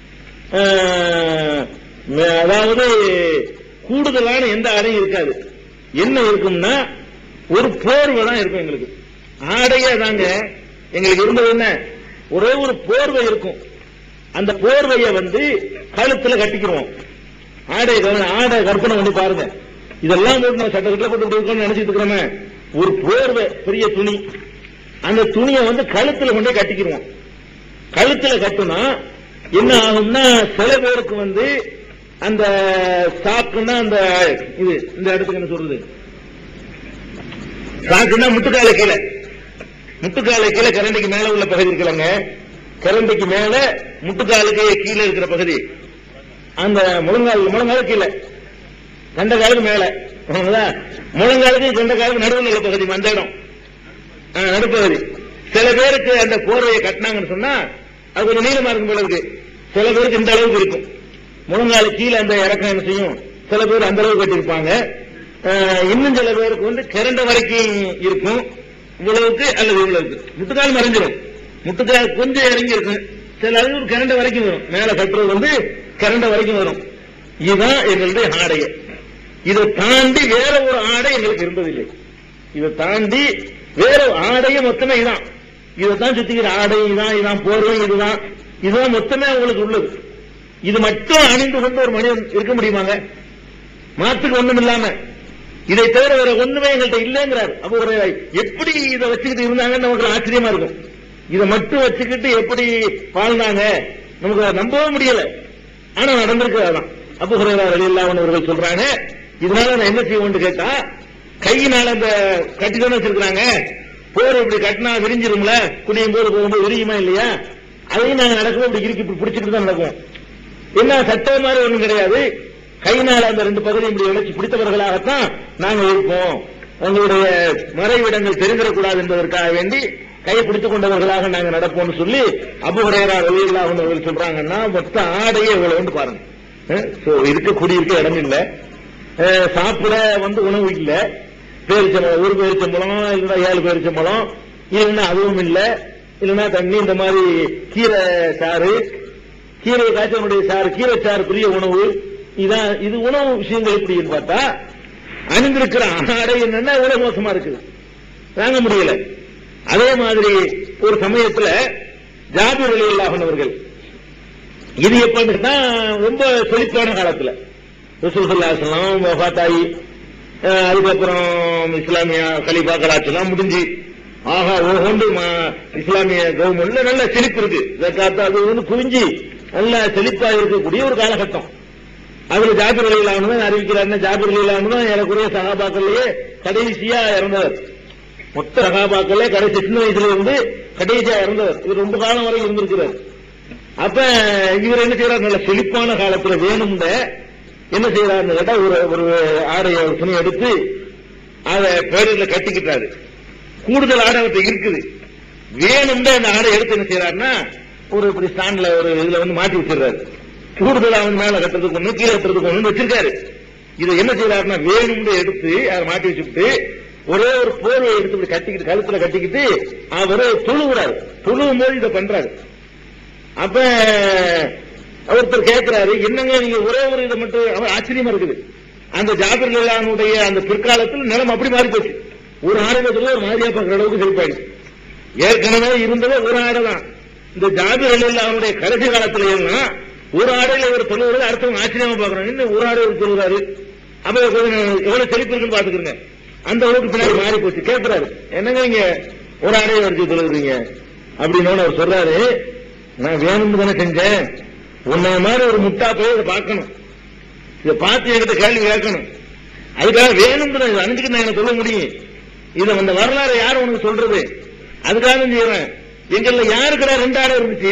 அஹ், அதாவது கூடுதலான எந்த ஆடையும் இருக்காது என்ன இருக்கும்னா ஒரு போர்வை தான் இருக்கும் எங்களுக்கு ஆடையே தாங்க எங்களுக்கு இருந்தது என்ன ஒரே ஒரு போர்வை இருக்கும் அந்த போர்வையை வந்து கழுத்துல கட்டிக்கிறோம் ஆடை கவனம், ஆடை கற்பனை பண்ணி பாருங்க இதெல்லாம் போட்டு நம்ம சட்டத்தில் போட்டு இப்படி இருக்கோம்னு நினைச்சிட்டு இருக்கிறோமே ஒரு போர்வை பெரிய துணி அந்த துணியை வந்து கழுத்துல கொண்டே கட்டிக்கிறோம் கழுத்துல கட்டுனா என்ன ஆகும்னா சில பேருக்கு வந்து அந்த சாக்குன்னா அந்த இது இந்த இடத்துக்கு என்ன சொல்றது சாக்குன்னா முட்டுக்கால கீழே முட்டுக்கால கீழே கரண்டிக்கு மேல உள்ள பகுதி இருக்கலங்க கரண்டிக்கு மேல முட்டுக்காலுக்கு கீழே இருக்கிற பகுதி அந்த முழங்கால் முழங்கால் கீழே கண்டகாலுக்கு மேல புரியுதா? முழங்காலுக்கு கண்டகாலுக்கு நடுவில் உள்ள பகுதி அந்த இடம் ஆ, நடுப்பகுதி சில பேருக்கு அந்த போர்வையை கட்டினாங்கன்னு சொன்னா அது கொஞ்சம் நீளமா இருக்கும் போல இருக்கு சில பேருக்கு இந்த அளவுக்கு இருக்கும் முழங்கால கீழே அந்த இறக்கம் என்ன செய்யும் சில பேர் அந்த அளவுக்கு கட்டியிருப்பாங்க ஆ, இன்னும் சில பேருக்கு வந்து கிறண்ட வரைக்கும் இருக்கும் இவ்வளவுக்கு அல்லது இவ்வளவுக்கு முட்டுக்கால் மறைஞ்சிடும் முட்டுக்கால் கொஞ்சம் இறங்கி இருக்கும் சில அளவுக்கு கிறண்ட வரைக்கும் வரும் மேல கட்டுறது வந்து கிறண்ட வரைக்கும் வரும் இதுதான் எங்களுடைய ஆடையை இதை தாண்டி வேற ஒரு ஆடை எங்களுக்கு இருந்ததில்லை இதை தாண்டி வேற ஆடையே மொத்தமே இதான் இதைத்தான் சுத்திக்கிற ஆடை இதான் இதான் போர்வை இதுதான் இதுதான் மொத்தமே அவங்களுக்கு உள்ளது இது மட்டும் அணிந்து கொண்டு ஒரு மனிதன் இருக்க முடியுமாங்க மாத்துக்கு ஒண்ணும் இல்லாம இதை தவிர வேற ஒண்ணுமே எங்கள்கிட்ட இல்லைங்கிறார் அப்ப ஒரு எப்படி இதை வச்சுக்கிட்டு இருந்தாங்கன்னு நமக்கு ஆச்சரியமா இருக்கும் இதை மட்டும் வச்சுக்கிட்டு எப்படி வாழ்ந்தாங்க நமக்கு அதை நம்பவே முடியல ஆனா நடந்திருக்கு அதான் அப்ப குறைவார் அலியல்லாவன் அவர்கள் சொல்றாங்க இதனால நான் என்ன செய்வோம்னு கேட்டா கையினால அந்த கட்டிதானே வச்சிருக்காங்க போர் இப்படி கட்டினா விரிஞ்சிரும்ல குடியும் போது போகும்போது விரியுமா இல்லையா அதையும் நாங்க நடக்கும் இப்படி இறுக்கி இப்படி பிடிச்சிட்டு தான் நடக்கும் என்ன சட்டம் மாதிரி ஒண்ணும் கிடையாது கையினால் அந்த ரெண்டு பகுதியும் இப்படி இழைச்சி பிடித்தவர்களாகத்தான் நாங்க இருப்போம் உங்களுடைய மறைவிடங்கள் தெரிந்திடக்கூடாது என்பதற்காக வேண்டி கையை பிடித்துக் கொண்டவர்களாக நாங்க நடப்போம்னு சொல்லி அபுஹரேரா வெளியில்லா அவர்கள் சொல்றாங்கன்னா மொத்த ஆடையே இவ்வளவு பாருங்க அஹ், so இருக்க குடியிருக்க இடம் இல்ல அஹ், சாப்பிட வந்து உணவு இல்ல பேரிச்சம்பழம் ஒரு பேரிச்சம்பழம் இல்லைன்னா ஏழு பேரிச்சம்பழம் இல்லைன்னா அதுவும் இல்ல இல்லைன்னா தண்ணி இந்த மாதிரி கீரை சாறு கீரை காய்ச்சனுடைய சாறு கீரை சாறு பெரிய உணவு இதான் இது உணவு விஷயங்கள் எப்படின்னு பார்த்தா அணிந்திருக்கிற ஆடை என்னன்னா இவ்வளவு மோசமா இருக்குது தாங்க முடியல அதே மாதிரி ஒரு சமயத்துல ஜாபிர் அலி அவர்கள் இது எப்பன்னு கேட்டா ரொம்ப செழிப்பான காலத்துல ரசூலுல்லாஹி வஃபாத்தாயி அஹ், அதுக்கப்புறம் இஸ்லாமிய கலிஃபாக்கள் ஆட்சிலாம் முடிஞ்சு ஆஹா ஓஹோண்டு ம- இஸ்லாமிய கவர்மெண்ட்ல நல்ல செழிப்பு இருக்கு ஜக்காத்து அது வந்து குவிஞ்சு நல்ல செழிப்பா இருக்கக்கூடிய ஒரு காலகட்டம் அதுல ஜாபிர் அலிலானு தான் அறிவிக்கிறாருன்னா ஜாபிர் அலிலானு தான் ஏறக்குறைய சகாபாக்கள்லயே கடைசியா இறந்தவர் மொத்த சகாபாக்களே கடைசி சின்ன வயசுல இருந்து கடைசியா இறந்தவர் இவர் ரொம்ப காலம் வரை இருந்திருக்கிறார் அப்ப இவர் என்ன செய்யறாரு நல்ல செழிப்பான காலத்துல வேணும்ட என்ன செய்யறாருன்னு கேட்டா ஒரு ஒரு ஆடைய ஒரு துணி எடுத்து அதை பேரில் கட்டிக்கிட்டாரு கூடுதல் ஆடை அவர்கிட்ட இருக்குது வேணும்ட அந்த ஆடை எடுத்து என்ன செய்யறாருன்னா ஒரு இப்படி ஸ்டாண்ட்ல ஒரு இதுல வந்து மாட்டி வச்சிடுறாரு கூடுதல் அவன் மேல கட்டுறதுக்கு ஒண்ணு கீழே கட்டுறதுக்கு ஒண்ணு வச்சிருக்காரு இதை என்ன செய்யறாருன்னா வேணும்னு எடுத்து அதை மாட்டி வச்சுட்டு ஒரே ஒரு போர்வை எடுத்து இப்படி கட்டிக்கிட்டு கழுத்துல கட்டிக்கிட்டு அவர் தொழுகிறாரு தொழுவும் போது இதை பண்றாரு அப்ப ஒருத்தர் கேட்கிறாரு என்னங்க நீங்க ஒரே ஒரு இதை மட்டும் அவர் ஆச்சரியமா இருக்குது அந்த ஜாபிர் லில்லானுடைய அந்த பிற்காலத்தில் நிலம் அப்படி மாறி போச்சு ஒரு ஆடகத்துல ஒரு மாதிரியா பார்க்கிற அளவுக்கு செழிப்பாயிடுச்சு ஏற்கனவே இருந்தது ஒரு ஆடை தான் இந்த ஜாபிர் அலில்லாவுடைய கடைசி காலத்துல எல்லாம் ஒரு ஆடையில ஒரு தொழுவது அடுத்தவங்க ஆச்சரியமா பாக்குறாங்க இன்னும் ஒரு ஆடை ஒரு தொழுவாரு அப்ப கொஞ்சம் எவ்வளவு செழிப்பு இருக்குன்னு பாத்துக்கிறங்க அந்த அளவுக்கு பின்னாடி மாறி போச்சு கேட்கிறாரு என்னங்க நீங்க ஒரு ஆடையை வரைச்சு தொழுகிறீங்க அப்படின்னு அவர் சொல்றாரு நான் வேணும்னு தானே செஞ்சேன் உன்னை மாதிரி ஒரு முட்டா போய் இதை பார்க்கணும் இதை பார்த்து என்கிட்ட கேள்வி கேட்கணும் அதுக்காக வேணும் தான் அணிஞ்சுக்கு நான் எனக்கு சொல்ல முடியும் இதை அந்த வரலாறு யார் உனக்கு சொல்றது அதுக்காக தான் செய்யறேன் எங்கள்ல யாருக்குடா ரெண்டு ஆடை இருந்துச்சு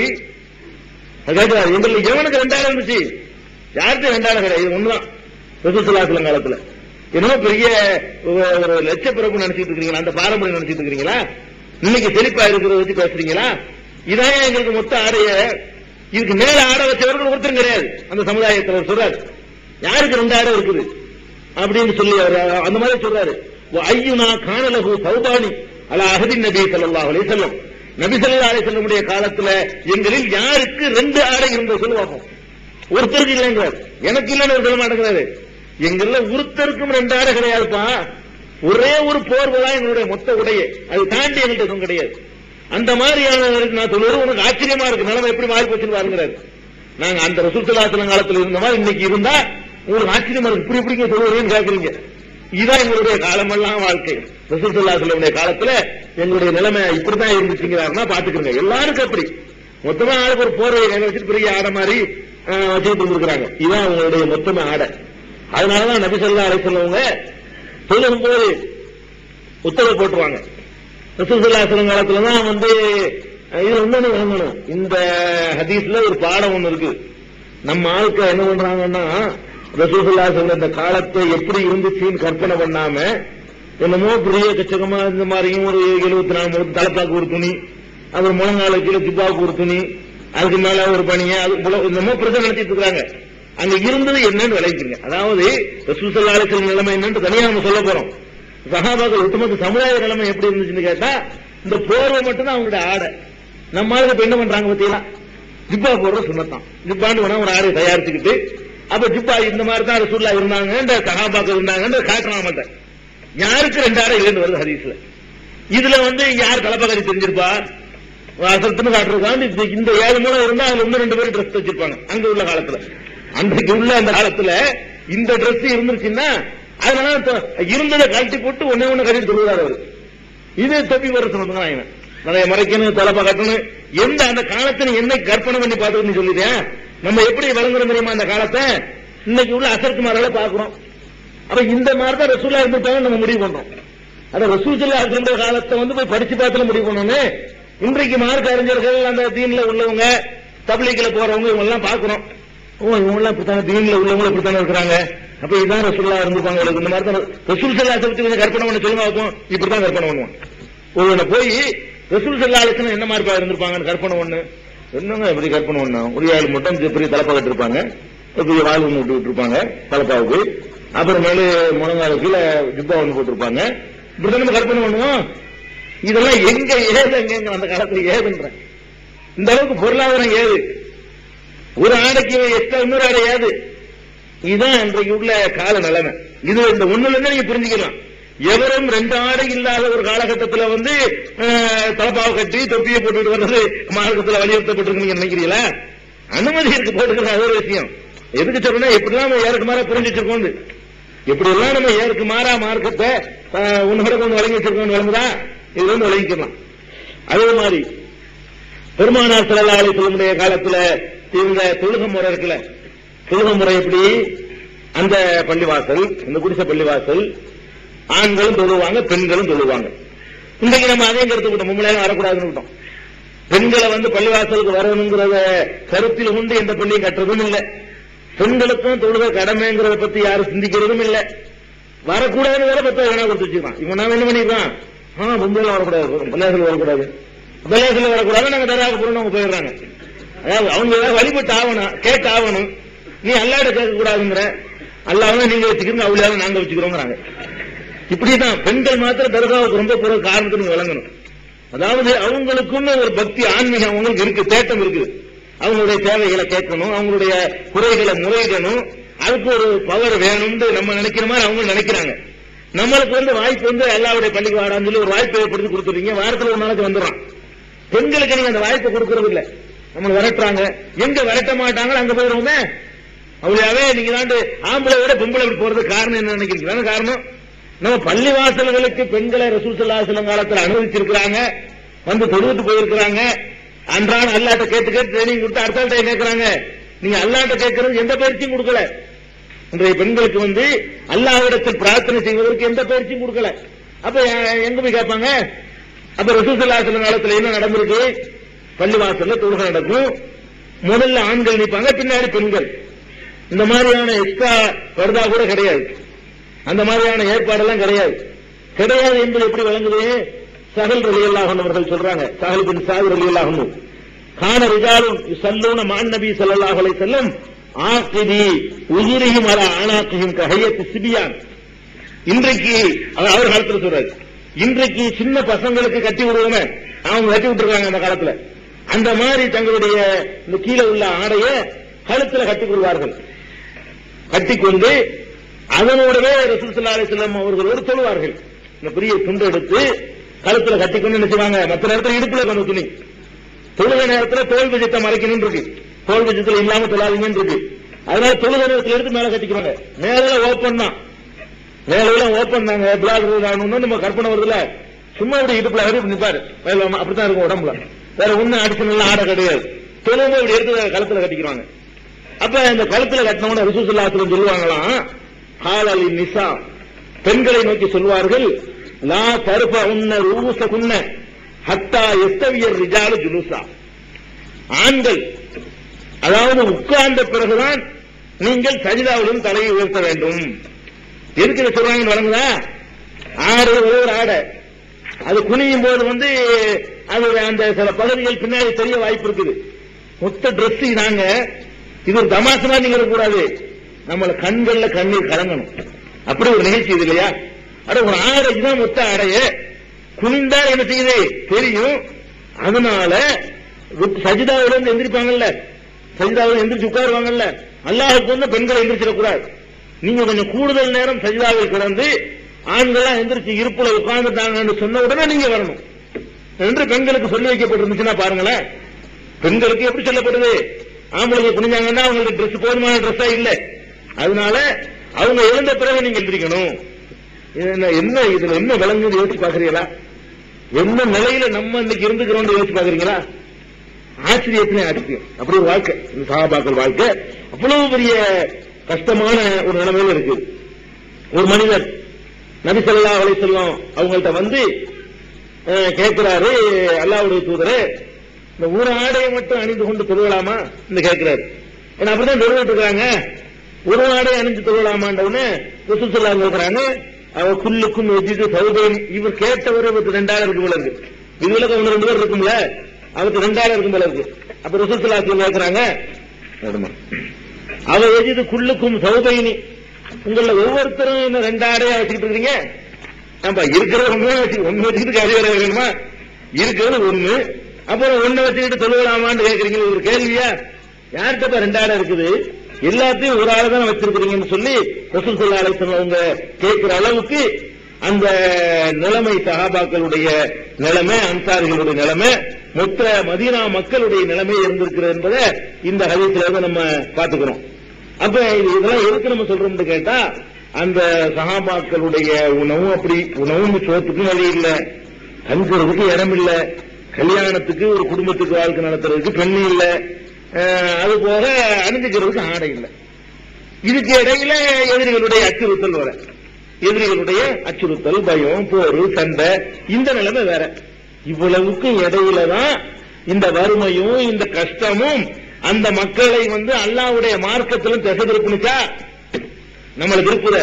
அது கேட்கிறாரு எங்கள்ல எவனுக்கு ரெண்டு ஆடை இருந்துச்சு யார்கிட்ட ரெண்டு ஆடை கிடையாது இது ஒண்ணுதான் ரசூசுல்லாசலம் காலத்துல என்னமோ பெரிய ஒரு- ஒரு லட்ச பிறப்பு நினைச்சிட்டு இருக்கீங்களா அந்த பாரம்பரியம் நினைச்சிட்டு இருக்கீங்களா இன்னைக்கு செழிப்பா இருக்கிறத வச்சு பேசுறீங்களா இதான் எங்களுக்கு மொத்த ஆடைய இதுக்கு மேல ஆட வச்சவர்கள் ஒருத்தரும் கிடையாது அந்த சமுதாயத்தில் அவர் சொல்றாரு யாருக்கு ரெண்டு ஆடை இருக்குது அப்படின்னு சொல்லி அவர் அந்த மாதிரி சொல்றாரு ஐயுனா காணலகு சௌபானி அல அகதின் நபி ஸல்லல்லாஹு அலைஹி வஸல்லம் நபி ஸல்லல்லாஹு அலைஹி வஸல்லமுடைய காலத்துல எங்களில் யாருக்கு ரெண்டு ஆடை இருந்தது சொல்லுவாங்க ஒருத்தருக்கு இல்லைங்கிறார் எனக்கு இல்லைன்னு சொல்ல மாட்டேங்கிறாரு எங்கள்ல ஒருத்தருக்கும் ரெண்டு ஆடை கிடையாதுப்பா ஒரே ஒரு போர்வை தான் எங்களுடைய மொத்த உடைய அது தாண்டி எங்கள்கிட்ட எதுவும் கிடையாது அந்த மாதிரியான நான் சொல்லுவது உனக்கு ஆச்சரியமா இருக்கு நிலைமை எப்படி மாறி போச்சுன்னு பாருங்கிறாரு நாங்க அந்த ரசூத்துலாசலம் காலத்துல இருந்த மாதிரி இன்னைக்கு இருந்தா உங்களுக்கு ஆச்சரியமா இருக்கு இப்படி இப்படிங்க சொல்லுவீங்கன்னு கேக்குறீங்க இதான் எங்களுடைய காலமெல்லாம் வாழ்க்கை ரசூத்துல்லாசலமுடைய காலத்துல எங்களுடைய நிலைமை இப்படிதான் இருந்துச்சுங்கிறாருன்னா பாத்துக்கிறங்க எல்லாருக்கும் அப்படி மொத்தமா ஆளுக்கு ஒரு போர்வையை கையில வச்சுட்டு பெரிய ஆடை மாதிரி அஹ், வச்சுட்டு இருந்திருக்கிறாங்க இதுதான் அவங்களுடைய மொத்தமா ஆடை அதனாலதான் நபி சொல்லா அலை சொல்லவங்க சொல்லும் போது உத்தரவு போட்டுருவாங்க ரசூலுல்லாஹி காலத்துல தான் வந்து அஹ், இது ஒண்ணு வாங்கணும் இந்த ஹதீஸ்ல ஒரு பாடம் ஒண்ணு இருக்கு நம்ம ஆட்கள் என்ன பண்றாங்கன்னா ரசூலுல்லாஹி சொல்ற இந்த காலத்தை எப்படி இருந்துச்சுன்னு கற்பனை பண்ணாம என்னமோ பெரிய கச்சகமா இந்த மாதிரியும் ஒரு எழுபத்தி நாலு முழு தலைப்பாக்கு ஒரு துணி அப்புறம் முழங்கால கீழே ஜிப்பாவுக்கு ஒரு துணி அதுக்கு மேல ஒரு பணியை அது போல என்னமோ பிரச்சனை நினைச்சிட்டு இருக்காங்க அங்க இருந்தது என்னன்னு விளைவிக்கிறீங்க அதாவது ரசூசல்லாலத்தில் நிலைமை என்னன்னு தனியா நம்ம சொல்ல போறோம் சகாபாக்கள் ஒட்டுமொத்த சமுதாய நிலைமை எப்படி இருந்துச்சுன்னு கேட்டா இந்த போர்வை மட்டும் தான் அவங்களுடைய ஆடை நம்ம ஆளுங்க இப்ப என்ன பண்றாங்க பத்தியா ஜிப்பா போடுற சுண்ணத்தான் ஜிப்பான்னு வேணா ஒரு ஆடை தயாரிச்சுக்கிட்டு அப்ப ஜிப்பா இந்த மாதிரி தான் ரசூல்லா இருந்தாங்க இந்த சகாபாக்கள் இருந்தாங்க காட்டுறாங்க மாட்டேன் யாருக்கு ரெண்டு ஆடை இல்லைன்னு வருது ஹதீஸ்ல இதுல வந்து யார் தலைப்பகதி தெரிஞ்சிருப்பா அசத்துன்னு காட்டுறதுக்காண்டி இந்த- இந்த ஏழு மூலம் இருந்தா அதுல இன்னும் ரெண்டு பேரும் ட்ரெஸ் வச்சிருப்பாங்க அங்க உள்ள காலத்துல அன்றைக்கு உள்ள அந்த காலத்துல இந்த Dress இருந்துச்சுன்னா அதனால த- இருந்ததை கழட்டி போட்டு ஒண்ணே ஒண்ணு கட்டிட்டு சொல்லுவாரு அவரு இது தொப்பி வர சொன்னதுங்க நிறைய மறைக்கணும் தலைப்பா கட்டணும் எந்த அந்த காலத்துல என்ன கற்பனை பண்ணி பார்த்துன்னு சொல்லிட்டேன் நம்ம எப்படி வழங்குறோம் தெரியுமா அந்த காலத்தை இன்னைக்கு உள்ள அசருக்கு மாறால பாக்குறோம் அப்ப இந்த மாதிரி தான் ரசூலா இருந்துட்டாங்க நம்ம முடிவு பண்றோம் அத ரசூல் சொல்லா இருந்த காலத்தை வந்து போய் படிச்சு பார்த்து முடிவு பண்ணணும் இன்றைக்கு மார்க்க அறிஞர்கள் அந்த தீன்ல உள்ளவங்க தபிலிக்கில போறவங்க இவங்க எல்லாம் பாக்குறோம் ஓ இவங்க எல்லாம் இப்படித்தானே தீன்ல உள்ளவங்க இப்படித்தானே இருக்கிறாங்க அப்ப இதுதான் ரசூல்லா இருந்திருப்பாங்க இவங்களுக்கு இந்த மாதிரி தான் ரசூல் செல்லா பத்தி கொஞ்சம் கற்பனை பண்ண சொல்லுங்க பார்ப்போம் இப்படித்தான் கற்பனை பண்ணுவோம் ஒருவனை போய் ரசூல் செல்லா என்ன மாதிரி பா இருந்திருப்பாங்கன்னு கற்பனை ஒண்ணு என்னங்க இப்படி கற்பனை ஒண்ணு ஒரு ஏழு மட்டும் பெரிய தலைப்பா கட்டிருப்பாங்க பெரிய வாழ் ஒண்ணு விட்டு விட்டுருப்பாங்க தலைப்பாவுக்கு அப்புறம் மேலு முழங்கால கீழே ஜிப்பா ஒண்ணு போட்டிருப்பாங்க இப்படிதான் நம்ம கற்பனை பண்ணுவோம் இதெல்லாம் எங்க ஏது எங்க அந்த காலத்துல ஏதுன்ற இந்த அளவுக்கு பொருளாதாரம் ஏது ஒரு ஆடைக்கு எக்ஸ்ட்ரா இன்னொரு ஆடை ஏது இதுதான் இன்றைக்கு உள்ள கால நிலைமை இது இந்த ஒண்ணுல இருந்து நீங்க புரிஞ்சுக்கலாம் எவரும் ரெண்டு ஆடை இல்லாத ஒரு காலகட்டத்துல வந்து அஹ், தலப்பாவை கட்டி தொப்பியை போட்டுட்டு வர்றது மார்க்கத்துல வலியுறுத்தப்பட்டிருக்கு நீங்க நினைக்கிறீங்களா அனுமதி இருக்கு போட்டுக்கிறது அது ஒரு விஷயம் எதுக்கு சொல்றேன்னா எப்படிலாம் நம்ம ஏருக்கு மாறா புரிஞ்சு வச்சிருக்கோம் எப்படி எல்லாம் நம்ம ஏருக்கு மாறா மார்க்கத்தை அஹ், உன்னோட கொஞ்சம் வழங்கி வச்சிருக்கோம் விளங்குதா இது வந்து விளங்கிக்கலாம் அதே மாதிரி பெருமானார் ஸல்லல்லாஹு அலைஹி வஸல்லமுடைய காலத்துல இந்த தொழுக முறை இருக்குல்ல தொழுக முறை எப்படி அந்த பள்ளிவாசல் இந்த குடிசை பள்ளிவாசல் ஆண்களும் தொழுவாங்க பெண்களும் தொழுவாங்க இன்றைக்கு நம்ம அதையும் கருத்துக்கிட்டோம் மும்மலையும் வரக்கூடாதுன்னு விட்டோம் பெண்களை வந்து பள்ளிவாசலுக்கு வரணுங்கிறத கருத்தில் கொண்டு எந்த பள்ளியும் கட்டுறதும் இல்ல பெண்களுக்கும் தொழுக கடமைங்கிறத பத்தி யாரும் சிந்திக்கிறதும் இல்ல வரக்கூடாதுன்னு வேற பத்த வேணா கொடுத்து வச்சுக்கலாம் இவன் நாம என்ன பண்ணிருக்கான் ஆ பொம்பளை வரக்கூடாது பள்ளிவாசல் வரக்கூடாது பள்ளிவாசல் வரக்கூடாது நாங்க தராக போறோம் அவங்க போயிடுறாங்க அதாவது அவங்க ஏதாவது வழிபட்டு ஆகணும் கேட்டு ஆகணும் நீ அல்லாட கேட்க கூடாதுங்கிற அல்லாவும் நீங்க வச்சுக்கிறீங்க அவளையாவது நாங்க வச்சுக்கிறோங்கிறாங்க இப்படிதான் பெண்கள் மாத்திரம் தர்காவுக்கு ரொம்ப போற காரணத்தை நீங்க விளங்கணும் அதாவது அவங்களுக்குன்னு ஒரு பக்தி ஆன்மீகம் அவங்களுக்கு இருக்கு தேட்டம் இருக்குது அவங்களுடைய தேவைகளை கேட்கணும் அவங்களுடைய குறைகளை முறையிடணும் அதுக்கு ஒரு பவர் வேணும்னு நம்ம நினைக்கிற மாதிரி அவங்க நினைக்கிறாங்க நம்மளுக்கு வந்து வாய்ப்பு வந்து எல்லாருடைய பள்ளிக்கு வாடான்னு சொல்லி ஒரு வாய்ப்பு ஏற்படுத்தி கொடுத்துறீங்க வாரத்துல ஒரு நாளைக்கு வந்துடுறான் பெண்களுக்கு நீங்க அந்த வாய்ப்பை கொடுக்கறது இல்ல நம்மள விரட்டுறாங்க எங்க விரட்ட மாட்டாங்களோ அங்க போயிருவோமே அவளையாவே நீங்க தாண்டு ஆம்பளை விட பொம்பளை இப்படி போறதுக்கு காரணம் என்ன நினைக்கிறீங்க தானே காரணம் நம்ம பள்ளி வாசல்களுக்கு பெண்களை ரசூல் ஸல்லல்லாஹு அலைஹி வஸல்லம் காலத்துல அனுமதிச்சிருக்கிறாங்க வந்து தொழுவிட்டு போயிருக்கிறாங்க அன்றாட அல்லாட்ட கேட்டு கேட்டு ட்ரைனிங் கொடுத்து அடுத்த கேட்கறாங்க நீங்க அல்லாட்ட கேட்கறது எந்த பயிற்சியும் கொடுக்கல இன்றைய பெண்களுக்கு வந்து அல்லாஹ்விடத்தில் பிரார்த்தனை செய்வதற்கு எந்த பயிற்சியும் கொடுக்கல அப்ப எ- எங்க போய் கேட்பாங்க அப்ப ரசூசல்லாசல காலத்துல என்ன நடந்திருக்கு பள்ளிவாசல்ல தொழுகை நடக்கும் முதல்ல ஆண்கள் நிற்பாங்க பின்னாடி பெண்கள் இந்த மாதிரியான எக்ஸ்ட்ரா பர்தா கூட கிடையாது அந்த மாதிரியான ஏற்பாடெல்லாம் கிடையாது கிடையாது என்பது எப்படி விளங்குது சகல் ரலியல்லாஹு அவர்கள் சொல்றாங்க சகல் பின் சாது ரலியல்லாஹு கான ரிஜாலும் சல்லூன மான் நபி ஸல்லல்லாஹு அலைஹி வஸல்லம் ஆகிதி உயிரியும் அல ஆனாக்கியும் கஹையத்து சிபியான் இன்றைக்கு அவர் அவர் காலத்துல சொல்றாரு இன்றைக்கு சின்ன பசங்களுக்கு கட்டி விடுவோமே அவங்க கட்டி விட்டுருக்காங்க அந்த காலத்துல அந்த மாதிரி தங்களுடைய இந்த கீழே உள்ள ஆடைய கழுத்துல கட்டிக் கொள்வார்கள் கட்டிக்கொண்டு அதனோடவே ரசூல் ஸல்லல்லாஹு அலைஹி வஸல்லம் அவர்களோடு தொழுவார்கள் இந்த பெரிய துண்டு எடுத்து கழுத்துல கட்டிக்கொண்டு என்ன செய்வாங்க மற்ற நேரத்துல இடுப்புல கொஞ்சம் துணி தொழுக நேரத்துல தோல் விஜயத்தை மறைக்கணும் இருக்கு தோல் விஜயத்துல இல்லாம தொழாதீங்கன்னு இருக்கு அதனால தொழுக நேரத்துல எடுத்து மேல கட்டிக்கிறாங்க மேல ஓப்பன் தான் மேல ஓப்பன் தாங்க பிளாக் ஆகணும்னு நம்ம கற்பனை வருதுல சும்மா இப்படி இடுப்புல அப்படி நிப்பாரு மேல அப்படித்தான் இருக்கும் உடம்புல வேற ஒண்ணும் அடிஷனல் ஆடை கிடையாது தொழுக இப்படி எடுத்து கழுத்துல கட்டிக்கிறாங்க அப்ப இந்த கழுத்துல கட்டினவன ரிசுசல்லாத்துல சொல்லுவாங்களாம் ஹாலலி நிசா பெண்களை நோக்கி சொல்வார்கள் லா தருப்ப உன்ன ரூச குன்ன ஹத்தா எஸ்தவியர் ரிஜாலு ஜுலுசா ஆண்கள் அதாவது உட்கார்ந்த பிறகுதான் நீங்கள் சஜிதாவுடன் தலையை உயர்த்த வேண்டும் எதுக்கு இதை சொல்றாங்கன்னு வழங்குதா ஆடு ஒரே ஒரு ஆடை அது குனியும் போது வந்து அது அந்த சில பகுதிகள் பின்னாடி தெரிய வாய்ப்பு இருக்குது மொத்த Dress நாங்க இது ஒரு தமாசமா நீங்க இருக்கக்கூடாது நம்மள கண்கள்ல கண்ணீர் கலங்கணும் அப்படி ஒரு நிகழ்ச்சி இது இல்லையா அட ஒரு ஆடை தான் மொத்த ஆடைய குனிந்தா என்ன செய்யுது தெரியும் அதனால சஜிதாவில இருந்து எந்திரிப்பாங்கல்ல சஜிதாவில் எந்திரிச்சு உட்காருவாங்கல்ல அல்லாஹுக்கு வந்து பெண்களை எந்திரிச்சிடக்கூடாது நீங்க கொஞ்சம் கூடுதல் நேரம் சஜிதாவில் கிடந்து ஆண்கள்லாம் எந்திரிச்சு இருப்புல உட்கார்ந்துட்டாங்கன்னு சொன்ன உடனே நீங்க வரணும் என்று பெண்களுக்கு சொல்லி வைக்கப்பட்டிருந்துச்சுன்னா பாருங்களேன் பெண்களுக்கு எப்படி சொல்லப்படுது ஆம்பளைங்க குனிஞ்சாங்கன்னா அவங்களுக்கு Dress போதுமான ட்ரெஸ்ஸா இல்ல அதனால அவங்க எழுந்த பிறகு நீங்க எழுந்திரிக்கணும் இது என்ன- என்ன இதுல என்ன விளங்குது யோசிச்சு பாக்குறீங்களா என்ன நிலையில நம்ம இன்னைக்கு இருந்துக்கிறோம் யோசிச்சு பாக்குறீங்களா ஆச்சரியத்திலே ஆச்சரியம் அப்படி ஒரு வாழ்க்கை இந்த சகாபாக்கள் வாழ்க்கை அவ்வளவு பெரிய கஷ்டமான ஒரு நிலைமையில இருக்கு ஒரு மனிதர் நபி ஸல்லல்லாஹு அலைஹி வஸல்லம் அவங்கள்ட்ட வந்து அஹ், கேட்கிறாரு அல்லாஹ்வுடைய தூதரே இந்த ஒரு ஆடையை மட்டும் அணிந்து கொண்டு தொழுகலாமா என்று கேட்கிறாரு ஏன்னா அப்படிதான் தொழுவிட்டு இருக்காங்க ஒரு ஆடை அணிந்து தொழுகலாமான்ற உடனே ரசூல் ஸல்லல்லாஹு கேட்கிறாங்க அவ குல்லுக்கும் எஜிது சௌதேன் இவர் கேட்டவர் இவருக்கு ரெண்டாயிரம் இருக்கு போல இருக்கு இதுல ஒன்று ரெண்டு பேர் இருக்கும்ல அவருக்கு ரெண்டாயிரம் இருக்கும் போல இருக்கு அப்ப ரசூல் ஸல்லல்லாஹு கேட்கிறாங்க நடுமா. அவ எஜிது குல்லுக்கும் சௌதைனி உங்கள ஒவ்வொருத்தரும் என்ன ரெண்டு ஆடையா வச்சுக்கிட்டு இருக்கீங்க ஏன்பா இருக்கிறது ஒண்ணு வச்சு ஒண்ணு வச்சுக்கிட்டு கறி வர வேணுமா இருக்கிறது ஒண்ணு அப்புறம் ஒண்ணு வச்சுக்கிட்டு தொழுகலாமான்னு கேக்குறீங்க ஒரு கேள்வியா யார்கிட்ட ரெண்டாயிரம் இருக்குது எல்லாத்தையும் ஒரு ஆளை தான் வச்சிருக்கிறீங்கன்னு சொல்லி ரசூல் சொல்லா அலைசவங்க கேட்கிற அளவுக்கு அந்த நிலைமை சஹாபாக்களுடைய நிலைமை அன்சாரிகளுடைய நிலைமை மொத்த மதீனா மக்களுடைய நிலைமை இருந்திருக்கிறது என்பதை இந்த ஹதீஸ்ல இருந்து நம்ம பாத்துக்கிறோம் அப்ப இது இதெல்லாம் எதுக்கு நம்ம சொல்றோம்னு கேட்டா அந்த சகாபாக்களுடைய உணவும் அப்படி உணவும் சோத்துக்கும் வழி இல்ல தங்குறதுக்கு இடம் இல்ல கல்யாணத்துக்கு ஒரு குடும்பத்துக்கு வாழ்க்கை நடத்துறதுக்கு பெண்ணு இல்ல அஹ், அது போக அணிஞ்சுக்கிறதுக்கு ஆடை இல்ல இதுக்கு இடையில எதிரிகளுடைய அச்சுறுத்தல் வர எதிரிகளுடைய அச்சுறுத்தல் பயம் போர் சண்டை இந்த நிலைமை வேற இவ்வளவுக்கு இடையில தான் இந்த வறுமையும் இந்த கஷ்டமும் அந்த மக்களை வந்து அல்லாவுடைய மார்க்கத்திலும் திசை திருப்பினுச்சா நம்மளை திருப்புத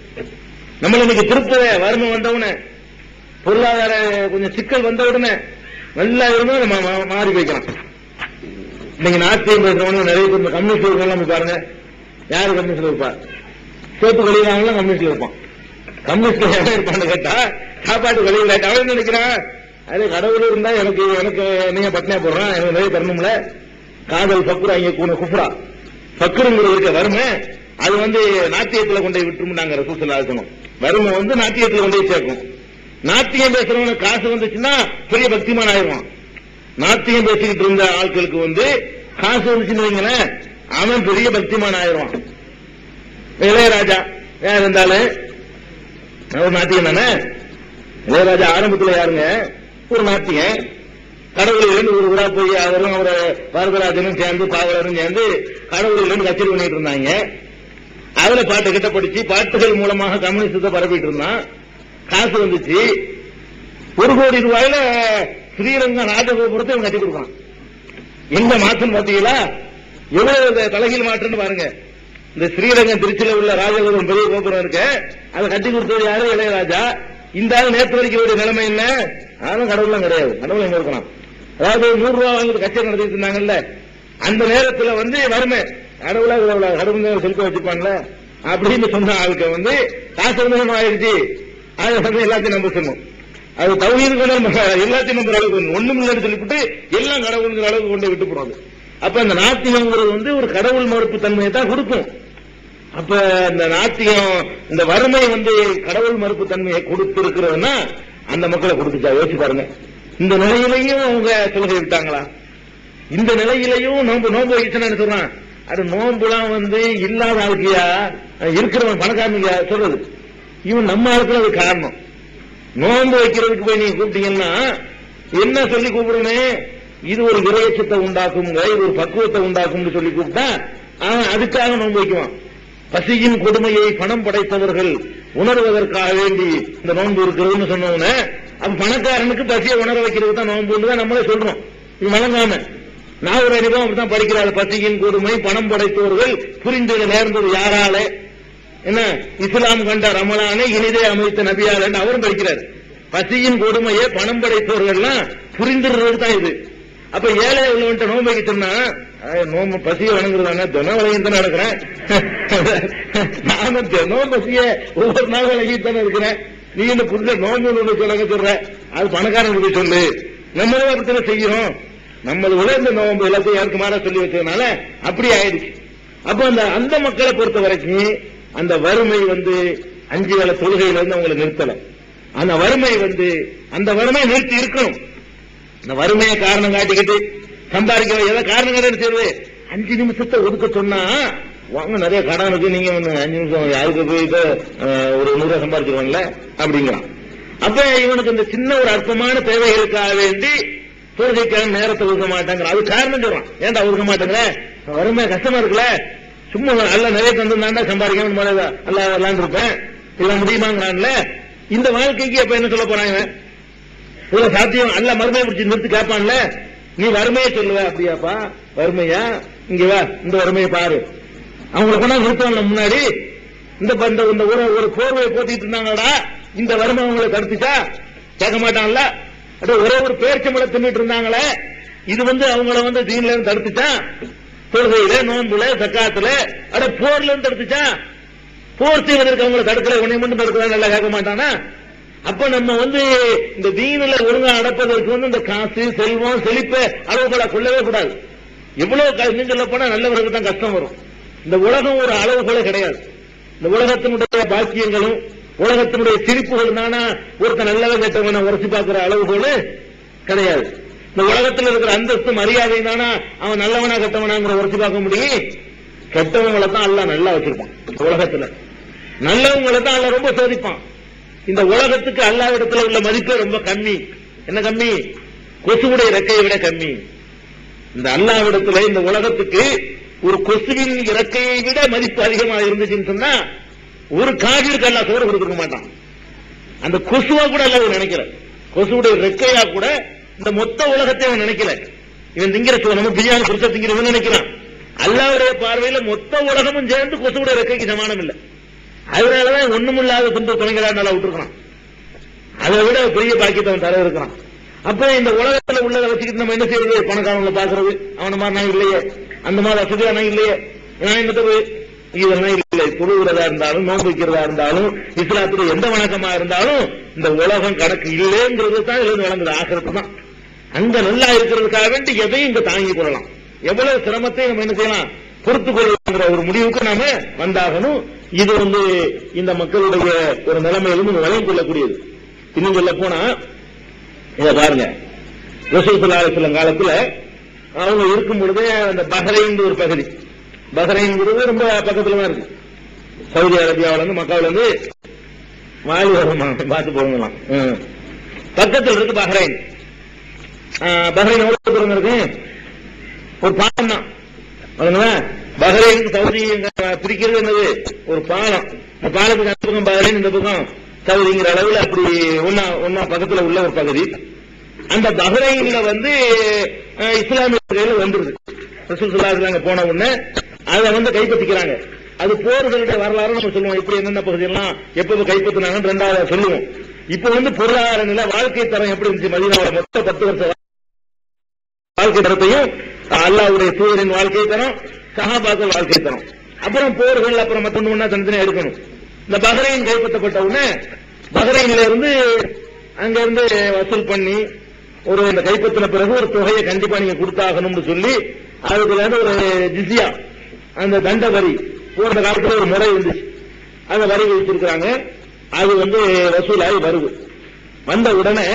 நம்மள இன்னைக்கு திருப்புத வறுமை வந்த உடனே பொருளாதார கொஞ்சம் சிக்கல் வந்த உடனே நல்லா இருந்தா நம்ம மா- மாறி வைக்கலாம் இன்னைக்கு நாட்டியம் பேசுறவங்க நிறைய பேர் இந்த கம்யூனிஸ்ட் இருக்கலாம் போய் பாருங்க யாரு கம்யூனிஸ்ட்ல இருப்பா சோப்பு கழிவுறாங்களாம் கம்யூனிஸ்ட்ல இருப்பான் கம்யூனிஸ்ட்ல எவன் இருப்பான்னு கேட்டா சாப்பாட்டு கழிவு கேட்டா அவன் என்ன நினைக்கிறான் அது கடவுள் இருந்தா எனக்கு எனக்கு நீங்க பட்னியா போடுறான் எனக்கு நிறைய தரணும்ல காதல் பக்குரா இங்க கூன குஃப்ரா பக்குருங்கிறது இருக்க வறுமை அது வந்து நாட்டியத்துல கொண்டு போய் விட்டுருந்தாங்க ரசூசல்லா இருக்கணும் வறுமை வந்து நாட்டியத்துல கொண்டு போய் சேர்க்கும் நாட்டியம் பேசுறவனுக்கு காசு வந்துச்சுன்னா பெரிய பக்திமான் ஆயிடுவான் நாட்டியம் பேசிக்கிட்டு இருந்த ஆட்களுக்கு வந்து காசு வந்துச்சுன்னு வைங்களேன் அவன் பெரிய பக்திமான் ஆயிடுவான் இளையராஜா யார் இருந்தாலும் ஒரு நாட்டியம் தானே இளையராஜா ஆரம்பத்துல யாருங்க ஒரு நாட்டியம் கடவுளிலிருந்து ஒரு ஊரா போய் அவரும் அவர வரதராஜனும் சேர்ந்து பாவலரும் சேர்ந்து கடவுளிலிருந்து கச்சேரி பண்ணிட்டு இருந்தாங்க அதுல பாட்டு கிட்ட படிச்சு பாட்டுகள் மூலமாக கம்யூனிஸ்டத்தை பரப்பிட்டு இருந்தான் காசு வந்துச்சு ஒரு கோடி ரூபாயில ஸ்ரீரங்க ராஜகோபுரத்தை இவன் கட்டி கொடுப்பான் எங்க மாற்றம் பாத்தீங்களா எவ்வளவு இது தலைகீழ் மாற்றம்னு பாருங்க இந்த ஸ்ரீரங்கம் திருச்சியில உள்ள ராஜகோபுரம் பெரிய கோபுரம் இருக்கு அதை கட்டி கொடுத்தது யாரு இளையராஜா இந்த ஆள் நேற்று வரைக்கும் ஒரு நிலைமை என்ன ஆனாலும் கடவுள்லாம் கிடையாது கடவுள் எங்க இருக்கலாம் அதாவது நூறு ரூபா வாங்கி கச்சேரி நடத்திட்டு இருந்தாங்கல்ல அந்த நேரத்துல வந்து வறுமை கடவுளா கடவுளா கடவுள் செலுத்த வச்சுப்பான்ல அப்படின்னு சொன்ன ஆளுக்கு வந்து காசு வந்து ஆயிடுச்சு அதை வந்து எல்லாத்தையும் நம்ப சொன்னோம் அது தௌஹீதுக்கு வந்து நம்ம எல்லாத்தையும் நம்புற அளவுக்கு வந்து ஒண்ணும் இல்லைன்னு சொல்லிவிட்டு எல்லாம் கடவுளுங்கிற அளவுக்கு கொண்டு விட்டு போடுவாங்க அப்ப அந்த நாத்தியம்ங்கிறது வந்து ஒரு கடவுள் மறுப்பு தன்மையை தான் கொடுக்கும் அப்ப இந்த நாத்தியம் இந்த வறுமை வந்து கடவுள் மறுப்பு தன்மையை கொடுத்திருக்கிறதுன்னா அந்த மக்களை கொடுத்துச்சா யோசிச்சு பாருங்க இந்த நிலையிலையும் அவங்க தொழுகை விட்டாங்களா இந்த நிலையிலையும் நோன்பு நோன்பு வைக்கணும் என்ன சொல்றான் அது நோன்புலாம் வந்து இல்லாத ஆளுக்கியா இருக்கிறவன் பணக்காரனுங்க சொல்றது இவன் நம்ம ஆளுக்கு அது காரணம் நோன்பு வைக்கிறதுக்கு போய் நீங்க கூப்பிட்டீங்கன்னா என்ன சொல்லி கூப்பிடணும் இது ஒரு இறையச்சத்தை உண்டாக்குங்க இது ஒரு பக்குவத்தை உண்டாக்கும்னு சொல்லி கூப்பிட்டா அவன் அதுக்காக நோன்பு வைக்குவான் பசியின் கொடுமையை பணம் படைத்தவர்கள் உணர்வதற்காக வேண்டி இந்த நோன்பு இருக்கிறதுன்னு சொன்னவன அப்ப பணக்காரனுக்கு பசியை உணர வைக்கிறது தான் நோன்புன்னு தான் நம்மளே சொல்றோம் இது வழங்காம நான் ஒரு அறிவும் அப்படித்தான் படிக்கிறாரு பசியின் கொடுமை பணம் படைத்தவர்கள் புரிந்தது நேர்ந்தது யாரால என்ன இஸ்லாம் கண்ட ரமலானை இனிதே அமைத்த நபியாளன் அவரும் படிக்கிறார் பசியின் கொடுமையை பணம் படைத்தவர்கள்லாம் புரிந்துடுறது தான் இது அப்ப ஏழை உள்ளவன்ட்ட நோன்பு வைக்க சொன்னா அஹ், நோம்பு பசியை வணங்குறதானே தினம் வழங்கிட்டு தானே இருக்கிறேன் நானும் தினம் பசிய ஒவ்வொரு நாள் வழங்கிட்டு தானே இருக்கிறேன் நீ இந்த புதுசா நோம்பு ஒண்ணு சொல்ல சொல்ற அது பணக்காரனுக்கு சொல்லு நம்மளும் அப்படித்தானே செய்யறோம் நம்மளோட இந்த நோம்பு எல்லாத்தையும் யாருக்கு மாறா சொல்லி வச்சதுனால அப்படி ஆயிடுச்சு அப்ப அந்த அந்த மக்களை பொறுத்த வரைக்கும் அந்த வறுமை வந்து அஞ்சு வேளை தொழுகையில இருந்து அவங்களை நிறுத்தல அந்த வறுமை வந்து அந்த வறுமை நிறுத்தி இருக்கணும் இந்த வறுமையை காரணம் காட்டிக்கிட்டு சம்பாதிக்க ஏதோ காரணம் காட்டி செய்யுது அஞ்சு நிமிஷத்தை ஒதுக்க சொன்னா வாங்க நிறைய கடன் இருக்கு நீங்க வந்து அஞ்சு நிமிஷம் யாருக்கு போயிட்டு அஹ், ஒரு நூறு ரூபாய் சம்பாதிச்சிருவாங்கல்ல அப்படிங்கிறான் அப்ப இவனுக்கு இந்த சின்ன ஒரு அற்பமான தேவைகளுக்காக வேண்டி தொழுகைக்கான நேரத்தை ஒதுக்க மாட்டாங்க அது காரணம் சொல்றான் ஏன்டா ஒதுக்க மாட்டேங்கிற வறுமை கஷ்டமா இருக்குல்ல சும்மா அல்ல நிறைய தந்துருந்தாண்டா சம்பாதிக்கணும் அல்ல விளாண்டு இருப்பேன் இல்ல முடியுமாங்கிறான்ல இந்த வாழ்க்கைக்கு அப்ப என்ன சொல்ல போறாங்க இவ்வளவு சாத்தியம் அல்ல மறுமையை பிடிச்சி நிறுத்தி கேட்பான்ல நீ வறுமையை சொல்லுவ அப்படியாப்பா வறுமையா இங்க வா இந்த வறுமையை பாரு அவங்களை கொண்டா நிறுத்துவாங்க முன்னாடி இந்த ப- இந்த இந்த ஒரு ஒரு போர்வையை போத்திட்டு இருந்தாங்கடா இந்த வறுமை அவங்களை தடுத்துச்சா கேட்க மாட்டான்ல அட ஒரே ஒரு பேர்ச்சம்பளை தின்னுட்டு இருந்தாங்களே இது வந்து அவங்கள வந்து தீன்ல இருந்து தடுத்துச்சா தொழுகையில நோன்புல சக்காத்துல அட போர்ல இருந்து தடுத்துச்சா போர் செய்வதற்கு அவங்களை தடுக்கல உன்னை மட்டும் தடுக்கல நல்லா கேட்க மாட்டானா அப்ப நம்ம வந்து இந்த தீனில ஒழுங்கா நடப்பதற்கு வந்து இந்த காசு செல்வம் செழிப்ப அளவுகளை கொள்ளவே கூடாது எவ்வளவு க- இன்னும் சொல்ல போனா நல்லவர்களுக்கு தான் கஷ்டம் வரும் இந்த உலகம் ஒரு அளவுகளே கிடையாது இந்த உலகத்தினுடைய பாக்கியங்களும் உலகத்தினுடைய சிரிப்புகள் தானா ஒருத்தன் நல்லவன் கெட்டவன உரசி பார்க்கிற அளவுகோல் கிடையாது இந்த உலகத்தில் இருக்கிற அந்தஸ்து மரியாதை தானா அவன் நல்லவனா கெட்டவனாங்கிற உரசி பார்க்க முடியும் கெட்டவங்களை தான் எல்லாம் நல்லா வச்சிருப்பான் இந்த உலகத்துல நல்லவங்களை தான் அல்ல ரொம்ப சோதிப்பான் இந்த உலகத்துக்கு அல்லா இடத்துல உள்ள மதிப்பே ரொம்ப கம்மி என்ன கம்மி கொசுவுடைய ரெக்கையை விட கம்மி இந்த அல்லாவிடத்துல இந்த உலகத்துக்கு ஒரு கொசுவின் இறக்கையை விட மதிப்பு அதிகமா இருந்துச்சுன்னு சொன்னா ஒரு காவிற்கு அல்லா சோறு கொடுக்க மாட்டான் அந்த கொசுவா கூட அல்ல அவன் நினைக்கல கொசுவுடைய ரெக்கையா கூட இந்த மொத்த உலகத்தை அவன் நினைக்கல இவன் திங்கிற சோறு, நம்ம பிரியாணி புருஷ திங்கிறவன் நினைக்கிறான் அல்லாவுடைய பார்வையில மொத்த உலகமும் சேர்ந்து கொசுவுடைய ரெக்கைக்கு சமானம் இல்லை அதனாலதான் ஒண்ணுமில்லாத துன்ப துணைகளா நல்லா விட்டுருக்கான் அதை விட பெரிய பாக்கியத்தை அவன் தர இருக்கிறான் அப்ப இந்த உலகத்துல உள்ளதை வச்சுக்கிட்டு நம்ம என்ன செய்யறது பணக்காரங்களை பாக்குறது அவன மாதிரி நான் இல்லையே அந்த மாதிரி வசதியா நான் இல்லையே நான் என்ன தருவு இதெல்லாம் இல்லை தொழுகிறதா இருந்தாலும் நோன்பு வைக்கிறதா இருந்தாலும் இஸ்லாத்துல எந்த வணக்கமா இருந்தாலும் இந்த உலகம் கணக்கு இல்லைங்கிறது தான் இதுல இருந்து வழங்குது ஆகிறது தான் அங்க நல்லா இருக்கிறதுக்காக வேண்டி எதையும் இங்க தாங்கிக் கொள்ளலாம் எவ்வளவு சிரமத்தை நம்ம என்ன செய்யலாம் பொறுத்து கொள்ளுங்கிற ஒரு முடிவுக்கு நாம வந்தாகணும் இது வந்து இந்த மக்களுடைய ஒரு நிலைமையிலும் விளங்கிக் கொள்ளக்கூடியது இன்னும் சொல்ல போனா இத பாருங்க ரசூசல்லாசிலம் காலத்துல அவங்க இருக்கும் பொழுதே அந்த பஹ்ரைன் ஒரு பகுதி பஹ்ரைன்ங்கிறது ரொம்ப பக்கத்துல தான் இருக்கு சவுதி அரேபியாவில இருந்து மக்காவில இருந்து வாயு வருமா பார்த்து போகலாம் ம். பக்கத்துல இருக்கு பஹ்ரைன் ஆ, பஹ்ரைன் எவ்வளவு தூரம் இருக்கு ஒரு பாலம் தான் அதுங்களா பஹ்ரைன் சவுதி இங்க பிரிக்கிறது என்னது ஒரு பாலம் இந்த பாலத்துக்கு அந்த பக்கம் பஹ்ரைன் இந்த பக்கம் சவுதிங்கிற அளவுல அப்படி ஒன்னா ஒன்னா பக்கத்துல உள்ள ஒரு பகுதி அந்த பஹ்ரைன்ல வந்து அஹ், இஸ்லாமிய கையில வந்துருது ரசூல் ஸல்லல்லாஹு அங்க போன உடனே அதை வந்து கைப்பற்றிக்கிறாங்க அது போர்களுடைய வரலாறு நம்ம சொல்லுவோம் இப்படி என்னென்ன பகுதியெல்லாம் எப்ப கைப்பற்றினாங்கன்னு ரெண்டாவது சொல்லுவோம் இப்ப வந்து பொருளாதார நிலை வாழ்க்கை தரம் எப்படி இருந்துச்சு மதீனாவோட மொத்த பத்து வருஷம் வாழ்க்கை தரத்தையும் அல்லாவுடைய தூதரின் வாழ்க்கை தரம் சஹாபாக்கள் வாழ்க்கை தரம் அப்புறம் போர்கள் அப்புறம் மத்தொன்னு ஒண்ணா தனித்தனியா எடுக்கணும் இந்த பஹ்ரைன் கைப்பற்றப்பட்ட உடனே பஹ்ரைன்ல இருந்து அங்க இருந்து வசூல் பண்ணி ஒரு இந்த கைப்பற்றின பிறகு ஒரு தொகையை கண்டிப்பா நீங்க கொடுத்தாகணும்னு சொல்லி அதுல இருந்து ஒரு ஜிசியா அந்த தண்ட வரி போன்ற காலத்துல ஒரு முறை இருந்துச்சு அந்த வரி வச்சிருக்கிறாங்க அது வந்து வசூலாகி வருது வந்த உடனே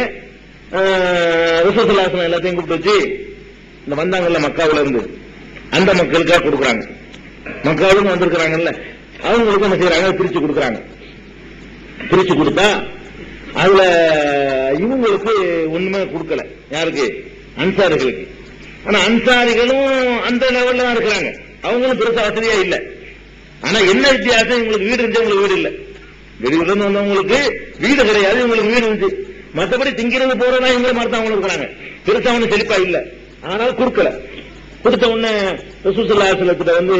ரிசோசல்லாசனம் எல்லாத்தையும் கூப்பிட்டு வச்சு இந்த வந்தாங்கல்ல மக்காவுல இருந்து அந்த மக்களுக்காக கொடுக்குறாங்க மக்காவுக்கு வந்திருக்கிறாங்கல்ல அவங்களுக்கு என்ன செய்யறாங்க பிரிச்சு கொடுக்குறாங்க பிரிச்சு கொடுத்தா அதுல இவங்களுக்கு ஒண்ணுமே கொடுக்கல யாருக்கு அன்சாரிகளுக்கு ஆனா அன்சாரிகளும் அந்த லெவல்ல தான் இருக்கிறாங்க அவங்களும் பெருசா வசதியா இல்ல ஆனா என்ன வித்தியாசம் இவங்களுக்கு வீடு இருந்துச்சு உங்களுக்கு வீடு இல்ல வெளியூர்ல இருந்து வந்தவங்களுக்கு வீடு கிடையாது இவங்களுக்கு வீடு இருந்துச்சு மத்தபடி திங்கிறது போறதா இவங்க மாதிரி தான் அவங்க இருக்கிறாங்க பெருசா ஒண்ணு செழிப்பா இல்ல ஆனால் கொடுக்கல கொடுத்த உடனே ரசூசல்லாசலத்துல வந்து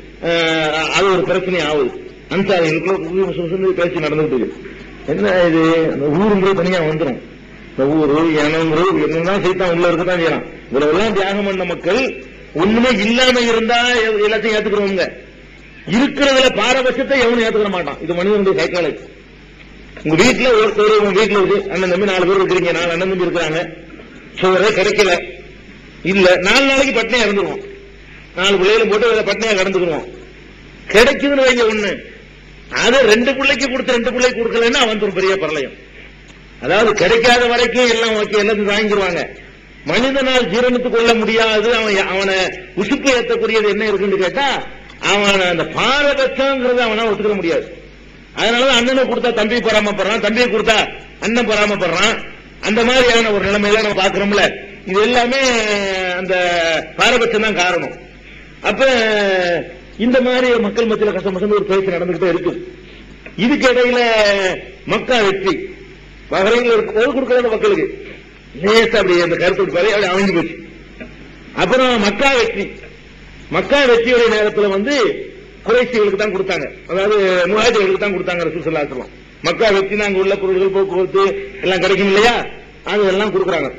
அஹ், அது ஒரு பிரச்சனை ஆகுது அன்சாரிகளுக்குள்ள பேசி நடந்துட்டு இருக்கு. என்ன இது அந்த ஊருங்கிறது தனியா வந்துரும் இந்த ஊரு இனங்கிறது என்னதான் சைத்தான் உள்ள இருக்கதான் செய்யலாம் இவ்வளவு எல்லாம் தியாகம் பண்ண மக்கள் ஒண்ணுமே இல்லாம இருந்தா எ- எல்லாத்தையும் ஏத்துக்கிறவங்க இருக்கிறதுல பாரபட்சத்தை எவனும் ஏத்துக்கிற மாட்டான் இது மனிதனுடைய சைக்காலஜி உங்க வீட்டுல ஒருத்தர் உங்க வீட்டுல இருக்கு அண்ணன் தம்பி நாலு பேர் இருக்கிறீங்க நாலு அண்ணன் தம்பி இருக்கிறாங்க சோறே கிடைக்கல இல்ல நாலு நாளைக்கு பட்னியா இருந்துருவோம் நாலு பிள்ளைகளும் போட்டு அதுல பட்னியா கடந்துக்குருவோம் கிடைக்குதுன்னு வைங்க ஒண்ணு அதை ரெண்டு பிள்ளைக்கு கொடுத்து ரெண்டு பிள்ளைக்கு கொடுக்கலன்னா அவன் ஒரு பெரிய பரலயம் அதாவது கிடைக்காத வரைக்கும் எல்லாம் ஓகே எல்லாத்தையும் வாங்கிடுவாங்க மனிதனால் ஜீரணித்துக் கொள்ள முடியாது அவன் அவனை உசுப்பு ஏற்றக்கூடியது என்ன இருக்குன்னு கேட்டா அவன் அந்த பாரபட்சங்கிறத அவனா ஒத்துக்க முடியாது அதனாலதான் அண்ணனை கொடுத்தா தம்பி பொறாமப்படுறான் தம்பியை கொடுத்தா அண்ணன் பொறாமப்படுறான் அந்த மாதிரியான ஒரு நிலைமையில நம்ம பாக்குறோம்ல இது எல்லாமே அந்த பாரபட்சம் தான் காரணம் அப்ப இந்த மாதிரி மக்கள் மத்தியில கஷ்டமசம் ஒரு பேச்சு நடந்துகிட்டே இருக்கு இதுக்கு இடையில மக்கா வெற்றி பகரையில் ஒரு கொடுக்கறது மக்களுக்கு லேசா அப்படி அந்த கருத்து பாரு அப்படி அமைஞ்சு போச்சு அப்புறம் மக்கா வெற்றி மக்கா வெற்றியுடைய நேரத்துல வந்து குறைசிகளுக்கு தான் கொடுத்தாங்க அதாவது முகாஜர்களுக்கு தான் கொடுத்தாங்க ரசூல் சொல்லாசலம் மக்கா வெற்றி அங்க உள்ள பொருள்கள் போக்குவரத்து எல்லாம் கிடைக்கும் இல்லையா அது எல்லாம் கொடுக்குறாங்க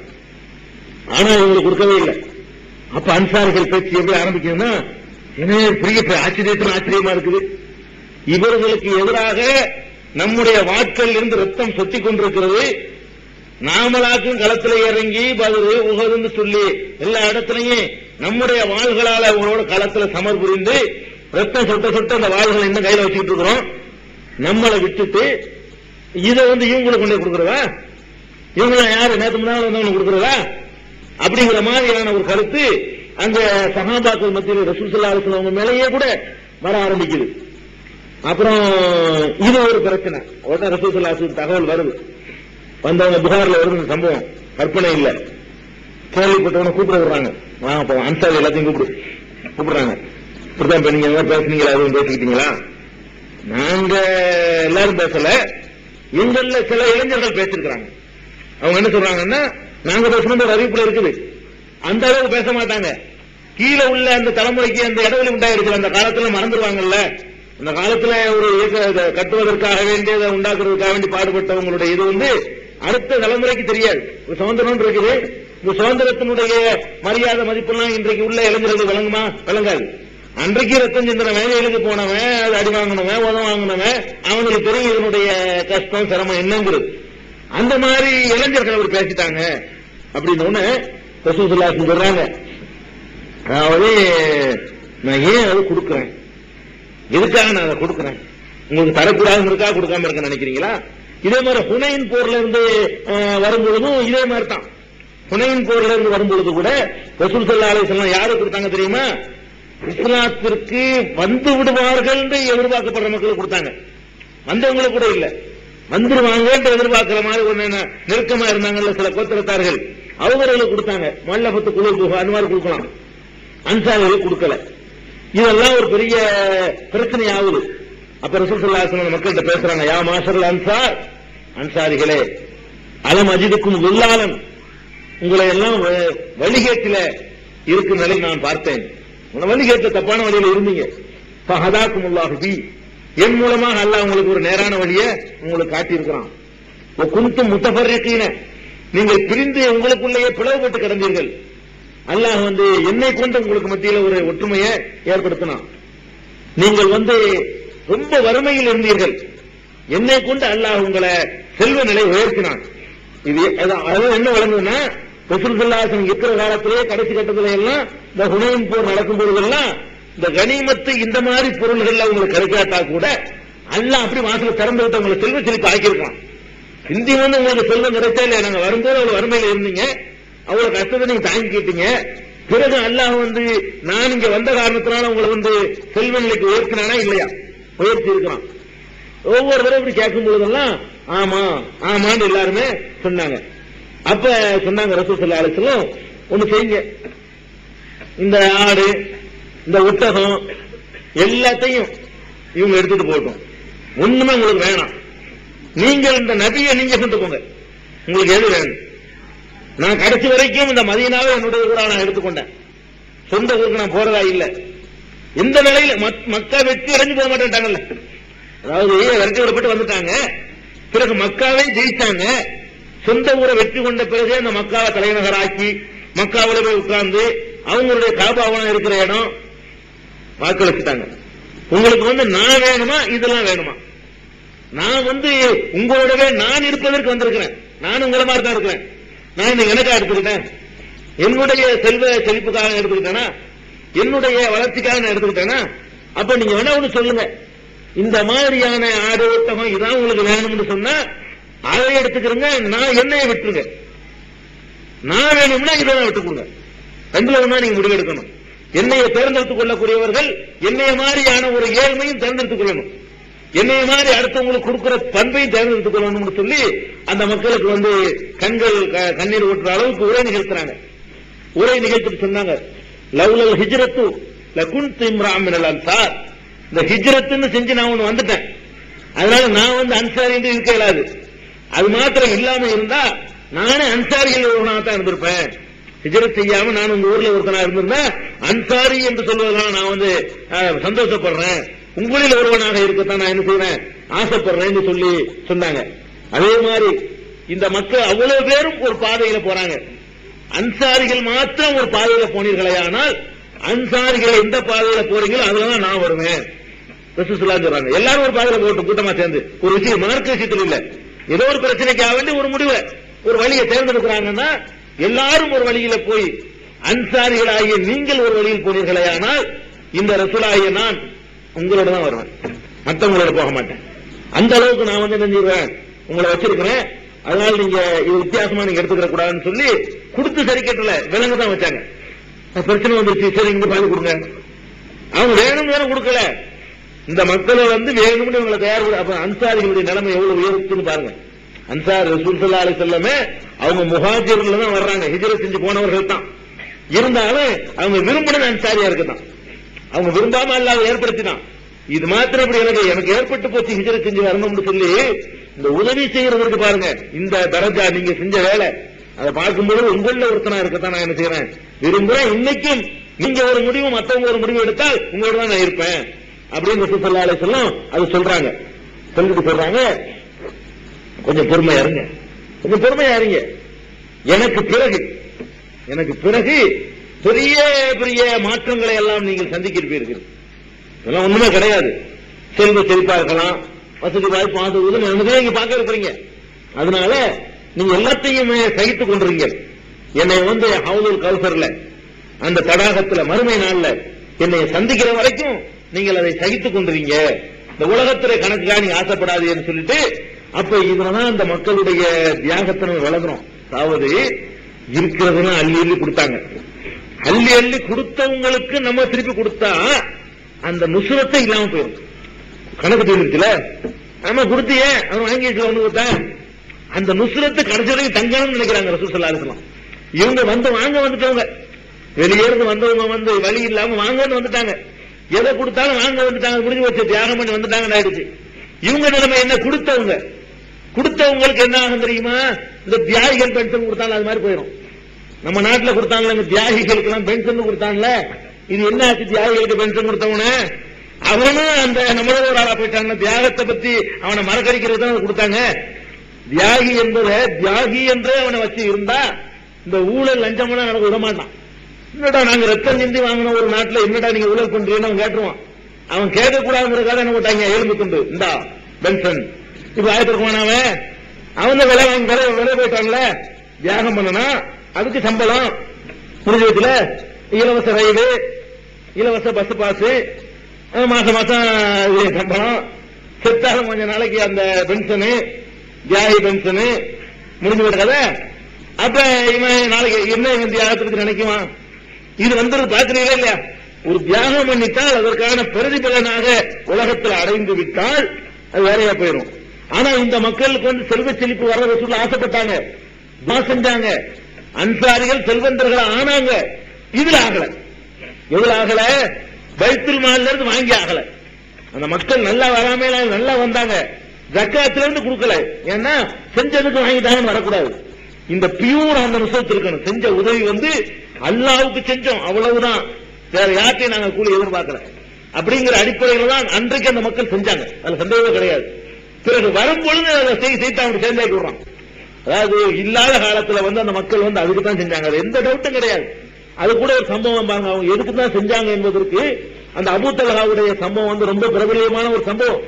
ஆனா இவங்களுக்கு கொடுக்கவே இல்லை அப்ப அன்சாரிகள் பேச்சு எப்படி ஆரம்பிக்குதுன்னா என்ன பெரிய ஆச்சரியத்தின் ஆச்சரியமா இருக்குது இவர்களுக்கு எதிராக நம்முடைய வாட்கள் இருந்து ரத்தம் சொத்திக் கொண்டிருக்கிறது நாமளாக்கும் களத்துல இறங்கி பதில் உகதுன்னு சொல்லி எல்லா இடத்துலயும் நம்முடைய வாள்களால அவங்களோட களத்துல சமர் புரிந்து ரத்தம் சொட்ட சொட்ட அந்த வாள்களை இன்னும் கையில வச்சுக்கிட்டு இருக்கிறோம் நம்மளை விட்டுட்டு இதை வந்து இவங்களுக்கு கொண்டு கொடுக்குறதா இவங்க யாரு நேற்று முன்னாள் வந்தவங்க கொடுக்குறதா அப்படிங்கிற மாதிரியான ஒரு கருத்து அங்க சகாபாக்கள் மத்தியில் ரசூல் சல்லா அவங்க மேலேயே கூட வர ஆரம்பிக்குது அப்புறம் இது ஒரு பிரச்சனை உடனே ரசூல் சல்லா தகவல் வருது வந்தவங்க புகார்ல வருது இந்த சம்பவம் கற்பனை இல்ல கேள்விப்பட்டவன கூப்பிட விடுறாங்க வாங்க போ அன்சாரி எல்லாத்தையும் கூப்பிடு கூப்பிடுறாங்க இப்படிதான் இப்ப நீங்க எதாவது பேசுனீங்களா அதுவும் பேசிக்கிட்டீங்களா நாங்க எல்லாரும் பேசல எங்கள்ல சில இளைஞர்கள் பேசிருக்கிறாங்க அவங்க என்ன சொல்றாங்கன்னா நாங்க பேசணும் ஒரு அறிவிப்புல இருக்குது அந்த அளவுக்கு பேச மாட்டாங்க கீழே உள்ள அந்த தலைமுறைக்கு அந்த இடைவெளி உண்டாயிருக்குது அந்த காலத்துல மறந்துடுவாங்கல்ல அந்த காலத்துல ஒரு இயக்க கட்டுவதற்காக வேண்டியதை உண்டாக்குறதுக்காக வேண்டி பாடுபட்டவங்களுடைய இது வந்து அடுத்த தலைமுறைக்கு தெரியாது ஒரு சுதந்திரம் இருக்குது இந்த சுதந்திரத்தினுடைய மரியாதை மதிப்பெல்லாம் இன்றைக்கு உள்ள இளைஞர்கள் விளங்குமா விளங்காது அன்றைக்கு ரத்தம் சிந்தன வேலைகளுக்கு போனவன் அது அடி வாங்கினவன் உதவ வாங்கினவன் அவனுக்கு தெரியும் இதனுடைய கஷ்டம் சிரமம் என்னங்கிறது அந்த மாதிரி இளைஞர்கள் அவர் பேசிட்டாங்க அப்படின்னு ஒண்ணு ரசூசுல்லா சொல்றாங்க அதாவது நான் ஏன் அது கொடுக்கிறேன் எதுக்காக நான் அதை கொடுக்கிறேன் உங்களுக்கு தரக்கூடாதுன்னு இருக்கா கொடுக்காம இருக்க நினைக்கிறீங்களா இதே மாதிரி ஹுனைன் போர்ல இருந்து வரும்பொழுதும் இதே மாதிரி தான் ஹுனைன் போர்ல இருந்து வரும்பொழுது கூட ரசூல் சல்லா அலிஸ்லாம் யாரு கொடுத்தாங்க தெரியுமா இஸ்லாத்திற்கு வந்து விடுவார்கள் என்று எதிர்பார்க்கப்படுற மக்களுக்கு கொடுத்தாங்க வந்தவங்களுக்கு கூட இல்ல வந்துருவாங்க எதிர்பார்க்கிற மாதிரி ஒண்ணு நெருக்கமா இருந்தாங்கல்ல சில கோத்திரத்தார்கள் அவங்களுக்கு கொடுத்தாங்க மல்லபத்து குழு அந்த மாதிரி கொடுக்கலாம் அன்சாரிகளுக்கு கொடுக்கல இதெல்லாம் ஒரு பெரிய பிரச்சனை ஆகுது அப்ப ரசூல் மக்கள்கிட்ட பேசுறாங்க யா மாசர்கள் அன்சார் அன்சாரிகளே அலம் அஜிதுக்கும் வில்லாளன் உங்களை எல்லாம் வழிகேட்டில இருக்கும் நிலை நான் பார்த்தேன் வழிகேட்ட தப்பான வழியில இருந்தீங்க ஹதாக்கும் உல்லாஹி என் மூலமாக அல்லாஹ் உங்களுக்கு ஒரு நேரான வழிய உங்களுக்கு காட்டியிருக்கிறான் குந்தும் முத்தபர்றீன நீங்கள் பிரிந்து உங்களுக்குள்ளேயே பிளவுபட்டு கிடந்தீர்கள் அல்லாஹ் வந்து என்னை கொண்டு உங்களுக்கு மத்தியில் ஒரு ஒற்றுமையை ஏற்படுத்தினான் நீங்கள் வந்து ரொம்ப வறுமையில் இருந்தீர்கள் என்னை கொண்டு அல்லாஹ் உங்களை செல்வ நிலை உயர்த்தினான் இது அதாவது என்ன வழங்குதுன்னா ரசூல்சல்லாசன் இருக்கிற காலத்திலேயே கடைசி கட்டத்துல எல்லாம் இந்த ஹுனைன் போர் நடக்கும் பொழுதெல்லாம் இந்த கனிமத்து இந்த மாதிரி பொருள்கள்ல உங்களுக்கு கிடைக்காட்டா கூட அல்லாஹ் அப்படி வாசல திறந்து விட்டு உங்களை செல்வ செழிப்பு ஆக்கியிருக்கான் இந்தி வந்து உங்களுக்கு செல்வம் கிடைச்சா இல்லையா நாங்க வரும்போது அவ்வளவு வறுமையில இருந்தீங்க அவ்வளவு கஷ்டத்தை நீங்க தாங்கிக்கிட்டீங்க பிறகு அல்லாஹ் வந்து நான் இங்க வந்த காரணத்தினால உங்களை வந்து செல்வ நிலைக்கு உயர்த்தினானா இல்லையா உயர்த்தி இருக்கிறான் ஒவ்வொரு தடவை இப்படி கேட்கும் பொழுதெல்லாம் ஆமா ஆமான்னு எல்லாருமே சொன்னாங்க அப்ப சொன்னாங்க ரசூசல்லா அலிசலும் ஒண்ணு செய்யுங்க இந்த ஆடு இந்த ஒட்டகம் எல்லாத்தையும் இவங்க எடுத்துட்டு போகட்டும் ஒண்ணுமே உங்களுக்கு வேணாம் நீங்கள் இந்த நபியை நீங்க கொண்டு போங்க உங்களுக்கு எது வேணும் நான் கடைசி வரைக்கும் இந்த மதியனாவை என்னுடைய ஊரா நான் எடுத்துக்கொண்டேன் சொந்த ஊருக்கு நான் போறதா இல்ல இந்த நிலையில மக்கா வெற்றி அடைஞ்சு போக மாட்டேன்ட்டாங்கல்ல அதாவது விரட்டி விடப்பட்டு வந்துட்டாங்க பிறகு மக்காவே ஜெயிச்சாங்க சொந்த ஊரை வெற்றி கொண்ட பிறகு அந்த மக்காவை தலைநகராக்கி மக்காவில் போய் உட்கார்ந்து அவங்களுடைய காபாவனம் இருக்கிற இடம் வாக்களிச்சுட்டாங்க உங்களுக்கு வந்து நான் வேணுமா இதெல்லாம் வேணுமா நான் வந்து உங்களோடவே நான் இருப்பதற்கு வந்திருக்கிறேன் நான் உங்களை மாதிரி தான் இருக்கிறேன் நான் இந்த எனக்கா எடுத்துக்கிட்டேன் என்னுடைய செல்வ செழிப்புக்காக எடுத்துக்கிட்டேனா என்னுடைய வளர்ச்சிக்காக நான் எடுத்துக்கிட்டேனா அப்ப நீங்க வேணா ஒண்ணு சொல்லுங்க இந்த மாதிரியான ஆடு ஒட்டகம் இதான் உங்களுக்கு வேணும்னு சொன்னா அதை எடுத்துக்கிறங்க நான் என்னைய விட்டுருங்க நான் வேணும்னா இதை விட்டு கொடுங்க ரெண்டுல ஒண்ணா நீங்க முடிவெடுக்கணும் என்னைய தேர்ந்தெடுத்துக் கொள்ளக்கூடியவர்கள் என்னைய மாதிரியான ஒரு ஏழ்மையும் தேர்ந்தெடுத்துக் கொள்ளணும் என்னைய மாதிரி அடுத்தவங்களுக்கு கொடுக்கிற பண்பையும் தேர்ந்தெடுத்துக் கொள்ளணும்னு சொல்லி அந்த மக்களுக்கு வந்து கண்கள் க- கண்ணீர் ஊற்றுற அளவுக்கு உரை நிகழ்த்துறாங்க உரை நிகழ்த்திட்டு சொன்னாங்க லவ்லல் ஹிஜ்ரத்து லகுன் திம்ராமினல் அன்சார் இந்த ஹிஜ்ரத்துன்னு செஞ்சு நான் ஒண்ணு வந்துட்டேன் அதனால நான் வந்து அன்சாரி என்று இருக்க இயலாது அது மாத்திரம் இல்லாம இருந்தா நானே அன்சாரிகள் ஒருவனாக தான் இருந்திருப்பேன் ஹிஜ்ரத் செய்யாம நான் உங்க ஊர்ல ஒருத்தனா இருந்திருந்தா அன்சாரி என்று சொல்வதனால நான் வந்து அஹ், சந்தோஷப்படுறேன் உங்களில் ஒருவனாக இருக்கத்தான் நான் என்ன செய்வேன் ஆசைப்படுறேன்னு சொல்லி சொன்னாங்க அதே மாதிரி இந்த மக்கள் அவ்வளவு பேரும் ஒரு பாதையில போறாங்க அன்சாரிகள் மாத்திரம் ஒரு பாதையில போனீர்களே ஆனால் அன்சாரிகள் எந்த பாதையில போறீங்களோ அதுலதான் நான் வருவேன் ரசூலுல்லாஹ் சொல்றாங்க எல்லாரும் ஒரு பாதையில போகட்டும் கூட்டமா சேர்ந்து ஒரு விஷயம் மார்க்க விஷயத்தில் இல்ல ஏதோ ஒரு பிரச்சனைக்காக வேண்டி ஒரு முடிவை ஒரு வழியை தேர்ந்தெடுக்கிறாங்கன்னா எல்லாரும் ஒரு வழியில போய் அன்சாரிகளாகிய நீங்கள் ஒரு வழியில் போனீர்களே ஆனால் இந்த ரசூலாகிய நான் உங்களோட தான் வருவேன் மற்றவங்களோட போக மாட்டேன் அந்த அளவுக்கு நான் வந்து என்ன செய்வேன் உங்களை வச்சிருக்கிறேன் அதனால நீங்க இது வித்தியாசமா நீங்க எடுத்துக்கிற கூடாதுன்னு சொல்லி கொடுத்து சரி கட்டல விலங்கு தான் வச்சாங்க அப்ப பிரச்சனை வந்துருச்சு சரி இங்க பாதி கொடுங்க அவங்க வேணும் வேணும் கொடுக்கல இந்த மக்களை வந்து வேணும்னு இவங்களை தயார் பண்ண- அப்ப அன்சாரிகளுடைய நிலைமை எவ்வளவு உயர்த்துன்னு பாருங்க அன்சார் ரசூல் ஸல்லல்லாஹு அலைஹி செல்லமே அவங்க முஹாஜிர்கள் தான் வர்றாங்க ஹிஜ்ரத் செஞ்சு போனவர்கள் தான் இருந்தாலும் அவங்க விரும்பினது அன்சாரியா இருக்குதான் அவங்க விரும்பாம அல்லாத ஏற்படுத்தினான் இது மாத்திரம் இப்படி எனக்கு எனக்கு ஏற்பட்டு போச்சு ஹிஜ்ரத் செஞ்சு வரணும்னு சொல்லி இந்த உதவி செய்யறதுக்கு பாருங்க இந்த தரஜா நீங்க செஞ்ச வேலை அதை பார்க்கும்போது உங்கள ஒருத்தனா இருக்கத்தான் நான் என்ன செய்யறேன் விரும்புறேன் இன்னைக்கும் நீங்க ஒரு முடிவு மத்தவங்க ஒரு முடிவு எடுத்தால் உங்களோட தான் நான் இருப்பேன் அப்படின்னு ரசூல் ஸல்லல்லாஹு அலைஹி வஸல்லம் அது சொல்றாங்க சொல்லிட்டு சொல்றாங்க கொஞ்சம் பொறுமையா இருங்க கொஞ்சம் பொறுமையா இருங்க எனக்கு பிறகு எனக்கு பிறகு பெரிய பெரிய மாற்றங்களை எல்லாம் நீங்கள் சந்திக்கிருப்பீர்கள் இதெல்லாம் ஒண்ணுமே கிடையாது செல்வ செழிப்பா இருக்கலாம் வசதி வாய்ப்பு அது இதுன்னு நமக்கு நீங்க பார்க்க இருக்கிறீங்க அதனால நீங்க எல்லாத்தையுமே சகித்துக் கொண்டிருங்க என்னை வந்து ஹவுலுல் கௌசர்ல அந்த தடாகத்துல மறுமை நாள்ல என்னை சந்திக்கிற வரைக்கும் நீங்கள் அதை சகித்துக் கொண்டிருங்க இந்த உலகத்துல கணக்குக்காக நீங்க ஆசைப்படாதீங்கன்னு சொல்லிட்டு அப்ப இதுலதான் அந்த மக்களுடைய தியாகத்தை நம்ம வளர்க்கிறோம் அதாவது இருக்கிறதுன்னு அள்ளி அள்ளி கொடுத்தாங்க அள்ளி அள்ளி கொடுத்தவங்களுக்கு நம்ம திருப்பி கொடுத்தா அந்த நுசுரத்தை இல்லாம போயிடும் கணக்கு தீர்ந்துச்சுல நம்ம கொடுத்தியே அவன் வாங்கி வச்சு ஒண்ணு கொடுத்தேன் அந்த நுசுரத்து கடைசி வரைக்கும் தங்கணும்னு நினைக்கிறாங்க ரசூல் ஸல்லல்லாஹு அலைஹி வஸல்லம் இவங்க வந்து வாங்க வந்துட்டவங்க வெளியே இருந்து வந்தவங்க வந்து வழி இல்லாம வாங்கன்னு வந்துட்டாங்க எதை கொடுத்தாலும் வாங்க வந்துட்டாங்க முடிஞ்சு வச்சு தியாகம் பண்ணி வந்துட்டாங்கன்னு ஆயிடுச்சு இவங்க நிலைமை என்ன கொடுத்தவங்க கொடுத்தவங்களுக்கு என்ன ஆகும் தெரியுமா இந்த தியாகிகள் பென்ஷன் கொடுத்தாலும் அது மாதிரி போயிடும் நம்ம நாட்டுல கொடுத்தாங்களே இந்த தியாகிகளுக்கு எல்லாம் பென்ஷன் கொடுத்தாங்கல்ல இது என்ன ஆச்சு தியாகிகளுக்கு பென்ஷன் கொடுத்தவன அவனும் அந்த நம்மளோட ஒரு ஆளா போயிட்டாங்க தியாகத்தை பத்தி அவனை மறக்கடிக்கிறது தான் கொடுத்தாங்க தியாகி என்பதை தியாகி என்றே அவனை வச்சு இருந்தா இந்த ஊழல் லஞ்சமெல்லாம் நடக்க விட மாட்டான் என்னடா நாங்க ரத்தம் சிந்தி வாங்கின ஒரு நாட்டுல என்னடா நீங்க ஊழல் பண்றீங்கன்னு அவன் கேட்டுருவான் அவன் கேட்க கூடாதுங்கிறதுக்காக என்ன போட்டாங்க எலும்பு துண்டு இந்தா பென்ஷன் இப்ப ஆயிரத்திற்கு அவன் அவன் தான் விலை வாங்கி விலை விலை போயிட்டான்ல தியாகம் பண்ணனா அதுக்கு சம்பளம் முடிஞ்ச வச்சுல இலவச ரயிலு இலவச பஸ் பாஸ் மாசம் மாசம் இது சம்பளம் செத்தாலும் கொஞ்ச நாளைக்கு அந்த பென்ஷனு தியாகி பென்ஷனு முடிஞ்சு போயிட்ட கதை அப்ப இவன் நாளைக்கு என்ன இவன் தியாகத்துக்கு நினைக்குவான் இது வந்துருது பாக்குறீங்களா இல்லையா ஒரு தியாகம் பண்ணிட்டால் அதற்கான பிரதிபலனாக உலகத்தில் அடைந்து விட்டால் அது வேறையா போயிடும் ஆனா இந்த மக்களுக்கு வந்து செல்வ செழிப்பு வர்றத சொல்ல ஆசைப்பட்டாங்க துவா செஞ்சாங்க அன்சாரிகள் செல்வந்தர்கள் ஆனாங்க இதுல ஆகல எதுல ஆகல பைத்துல் மால்ல இருந்து வாங்கி ஆகல அந்த மக்கள் நல்லா வராம நல்லா வந்தாங்க ஜக்காத்துல இருந்து கொடுக்கல ஏன்னா செஞ்சதுக்கு வாங்கிட்டாங்கன்னு வரக்கூடாது இந்த பியூர் அந்த ரிசல்ட் இருக்கணும் செஞ்ச உதவி வந்து அல்லாவுக்கு செஞ்சோம் அவ்வளவுதான் வேற யார்ட்டையும் நாங்க கூலி எதிர்பார்க்கல அப்படிங்கிற அடிப்படையில தான் அன்றைக்கு அந்த மக்கள் செஞ்சாங்க அதுல சந்தேகமே கிடையாது பிறகு வரும்பொழுது அதை செய் செய்து அவங்க சேர்ந்தாக்கி விடுறான் அதாவது இல்லாத காலத்துல வந்து அந்த மக்கள் வந்து அதுக்கு தான் செஞ்சாங்க அது எந்த டவுட்டும் கிடையாது அது கூட ஒரு சம்பவம் பாருங்க அவங்க எதுக்கு தான் செஞ்சாங்க என்பதற்கு அந்த அபுத்தலகாவுடைய சம்பவம் வந்து ரொம்ப பிரபலியமான ஒரு சம்பவம்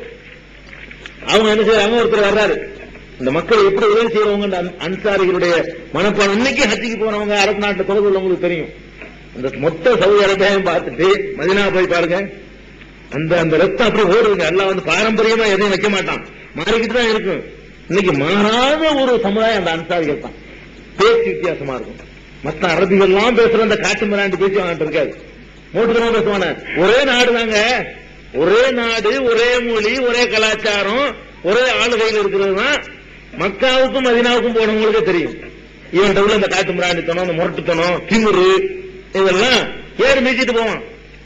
அவங்க என்ன செய்யறாங்க ஒருத்தர் வர்றாரு இந்த மக்கள் எப்படி உதவி செய்யறவங்க அந்த அன்- அன்சாரிகளுடைய மனப்பாடம் இன்னைக்கு ஹஜ்ஜிக்கு போனவங்க அரபு நாட்டுல தொடர்பு உள்ளவங்களுக்கு தெரியும் அந்த மொத்த சவுதி அரேபியாவையும் பார்த்துட்டு மதினா போய் பாருங்க அந்த அந்த ரத்தம் அப்படி ஓடுதுங்க எல்லாம் வந்து பாரம்பரியமா எதையும் வைக்க மாட்டான் மாறிக்கிட்டு தான் இருக்கும் இன்னைக்கு மாறாத ஒரு சமுதாயம் அந்த அன்சாரிகள் தான் பேச்சு வித்தியாசமா இருக்கும் மத்த அரபிகள் எல்லாம் பேசுற அந்த காட்டு மிராண்டு பேச்சு அவன்கிட்ட இருக்காது மூட்டுத்தனமா பேசுவான ஒரே நாடு தாங்க ஒரே நாடு ஒரே மொழி ஒரே கலாச்சாரம் ஒரே ஆளுகையில் இருக்கிறது தான் மக்காவுக்கும் மதினாவுக்கும் போனவங்களுக்கு தெரியும் இவன் உள்ள இந்த காட்டு மிராண்டித்தனம் இந்த முரட்டுத்தனம் திமுரு இதெல்லாம் ஏறி மீச்சிட்டு போவான்